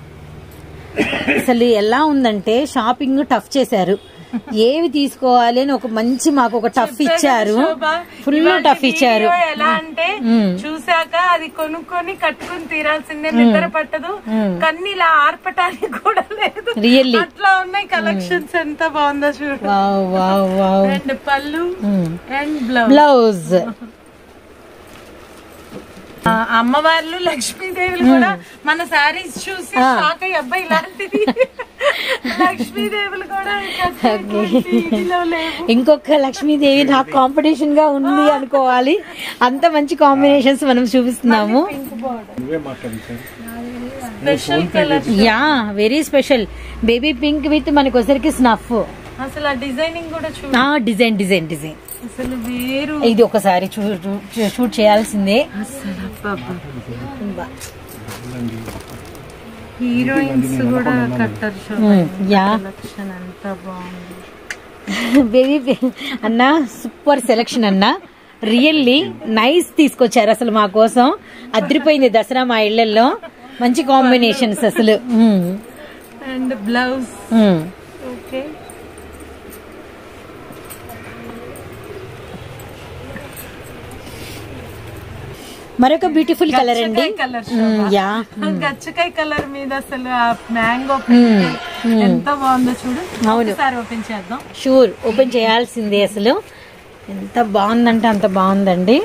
అసలు ఎలా ఉందంటే షాపింగ్ టఫ్ చేశారు ఏవి తీసుకోవాలి అని ఒక మంచి మాకు ఒక టఫ్ ఇచ్చారు శోభ, ఫుల్ ఇవాళ టఫ్ ఇచ్చారు వీడియో ఎలా అంటే చూసాక అది కొనుక్కొని కట్టుకొని తీరాల్సిందే నిద్ర పట్టదు కన్నీ ఇలా ఆర్పటానికి కూడా లేదు Really? అట్లా ఉన్నాయి కలెక్షన్స్ ఎంత బాగుందో చూడు వావ్ వావ్ వావ్ అండ్ పళ్ళు అండ్ బ్లౌజ్ బ్లౌజ్ ఆ, అమ్మవార్లు లక్ష్మీదేవులు కూడా మన శారీస్ చూసి షాక్ అయ్యి అబ్బాయి ఇలాంటిది లక్ష్మీదేవులు కూడా కట్టేటువంటి ఇదిలో లేవు ఇంకొక లక్ష్మీదేవి నాకు కాంపిటీషన్ గా ఉంది అనుకోవాలి అంత మంచి కాంబినేషన్స్ మనం చూపిస్తున్నాము నువ్వే మాట్లాడించాను special colour yeah very special baby pink with మనకి వచ్చరికి స్నఫ్ అసలు ఆ డిజైనింగ్ కూడా చూ డిజైన్ డిజైన్ డిజైన్ అసలు వేరు ఇది ఒకసారి షూట్ చేయాల్సిందే హీరోయిన్స్ కూడా కట్టారు యా కలెక్షన్ ఎంత బాగుంది బేబీ అన్న సూపర్ సెలెక్షన్ అన్న రియల్లీ నైస్ తీసుకొచ్చారు అసలు మా కోసం అదిరిపోయింది దసరా మా ఇళ్లలో మంచి కాంబినేషన్స్ అసలు మ్మ్. అండ్ బ్లౌజ్ మ్మ్. ఓకే మరొక బ్యూటిఫుల్ కలర్ అండి కలర్ మ్మ్, యా గచ్చకాయ కలర్ మీద అసలు ఆ మ్యాంగో ఎంత బాగుందో చూడు అవును. ఒకసారి ఓపెన్ చేద్దాం షూర్ ఓపెన్ చేయాల్సిందే అసలు ఎంత బాగుందంటే అంత బాగుందండి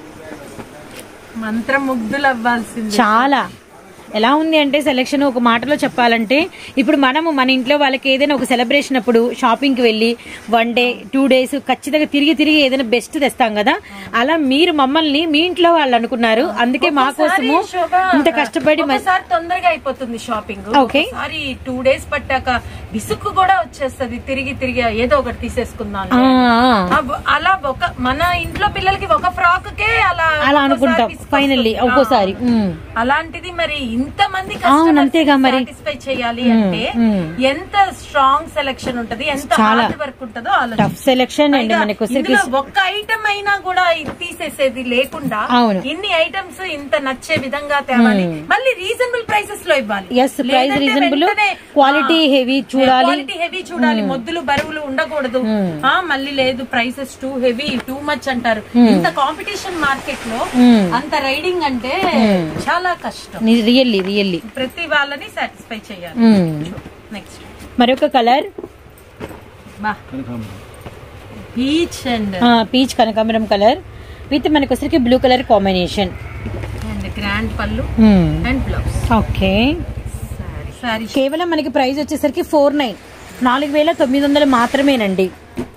మంత్ర ముగ్ధులు అవ్వాల్సింది చాలా ఎలా ఉంది అంటే సెలెక్షన్ ఒక మాటలో చెప్పాలంటే ఇప్పుడు మనము మన ఇంట్లో వాళ్ళకి ఏదైనా ఒక సెలబ్రేషన్ అప్పుడు షాపింగ్కి వెళ్ళి వన్ డే టూ డేస్ ఖచ్చితంగా తిరిగి తిరిగి ఏదైనా బెస్ట్ తెస్తాం కదా అలా మీరు మమ్మల్ని మీ ఇంట్లో వాళ్ళు అనుకున్నారు అందుకే మా కోసము శోభ, ఇంత కష్టపడి మ- ఒకసారి తొందరగా అయిపోతుంది షాపింగ్ ఓకే. ఒకసారి టూ డేస్ పట్టాక విసుక్కు కూడా వచ్చేస్తది తిరిగి తిరిగి ఏదో ఒకటి తీసేసుకుందాం ఆ, ఆ. అబ్బ- అలా ఒక మన ఇంట్లో పిల్లలకి ఒక ఫ్రాక్ కే అలా అలా అనుకుంటాం ఫైనల్లీ ఒక్కోసారి ఉమ్. అలాంటిది మరి ఇంత మంది అవును, అంతేగా మరి. సాటిస్ఫై చేయాలి అంటే మ్మ్. ఎంత స్ట్రాంగ్ సెలెక్షన్ ఉంటది ఎంత చాలా. హార్డ్ వర్క్ ఉంటుందో టఫ్ సెలెక్షన్ అండి పైగా మనకు వచ్చరికి ఇందులో ఒక్క ఐటమ్ అయినా కూడా ఇది తీసేసేది లేకుండా అవును. ఇన్ని ఐటమ్స్ ఇంత నచ్చే విధంగా తేవాలి మళ్ళీ రీజనబుల్ ప్రైసెస్ లో ఇవ్వాలి yes price reasonable quality heavy చూడాలి క్వాలిటీ హెవీ చూడాలి మొద్దులు బరువులు ఉండకూడదు ఆ మళ్ళీ లేదు prices too heavy too much అంటారు ఇంత కాంపిటీషన్ మార్కెట్ లో అంత రైడింగ్ అంటే చాలా కష్టం రియల్లీ రియల్లీ ప్రతి వాళ్ళని సాటిస్ఫై చేయాలి నెక్స్ట్ మరొక కలర్ బా కనకాంబరం పీచ్ అండ్ పీచ్ కనకాంబరం కలర్ విత్ మనకు వచ్చరికి blue colour combination and grand పళ్ళు and blouse okay sari sari కేవలం మనకి ప్రైస్ వచ్చేసరికి ఫోర్ నైన్ నాలుగు వేల తొమ్మిది వందలు మాత్రమేనండి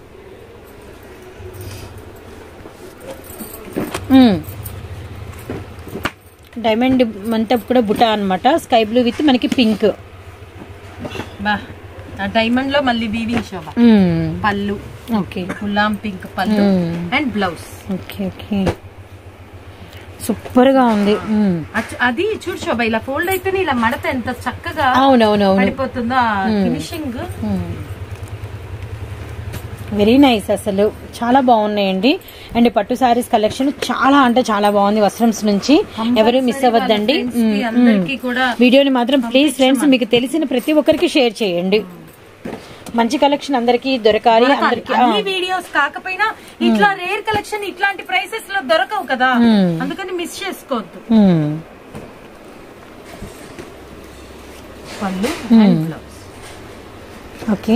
మ్మ్. డైమండ్ అంతా కూడా బుటా అన్నమాట స్కై బ్లూ విత్ మనకి పింక్ బా ఆ డైమండ్ లో మళ్ళీ వీవింగ్ శోభ మ్మ్. పళ్ళు ఓకే గులాం పింక్ పళ్ళు మ్మ్. And blouse okay okay super గా ఉంది మ్మ్. అచ్చ- అది చూడు శోభ ఇలా ఫోల్డ్ అయితేనే ఇలా మడత ఎంత చక్కగా అవునవునవును పడిపోతుందో ఫినిషింగ్ వెరీ నైస్ అసలు చాలా బాగున్నాయండి అండ్ పట్టు సారీస్ కలెక్షన్ చాలా అంటే చాలా బాగుంది వస్త్రంస్ నుంచి ఎవరు మిస్ అవ్వద్దండి మ్మ్, అందరికి మ్మ్. కూడా వీడియోని మాత్రం ప్లీజ్ ఫ్రెండ్స్ మీకు తెలిసిన ప్రతి ఒక్కరికి షేర్ చేయండి మంచి కలెక్షన్ అందరికి దొరకాలి అందరికి అన్ని వీడియోస్ కాకపోయినా ఇట్లా రేర్ కలెక్షన్ ఇట్లాంటి ప్రైసెస్ లో దొరకవు కదా అందుకని మిస్ చేసుకోవద్దు పళ్ళు అండ్ బ్లౌజ్ ఓకే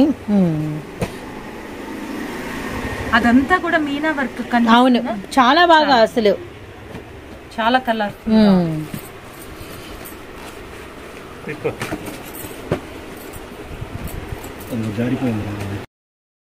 అదంతా కూడా మీనా వర్క్ అవును చాలా బాగా అసలు చాలా కలర్ మ్మ్. ఎక్కువ జారిపోయింది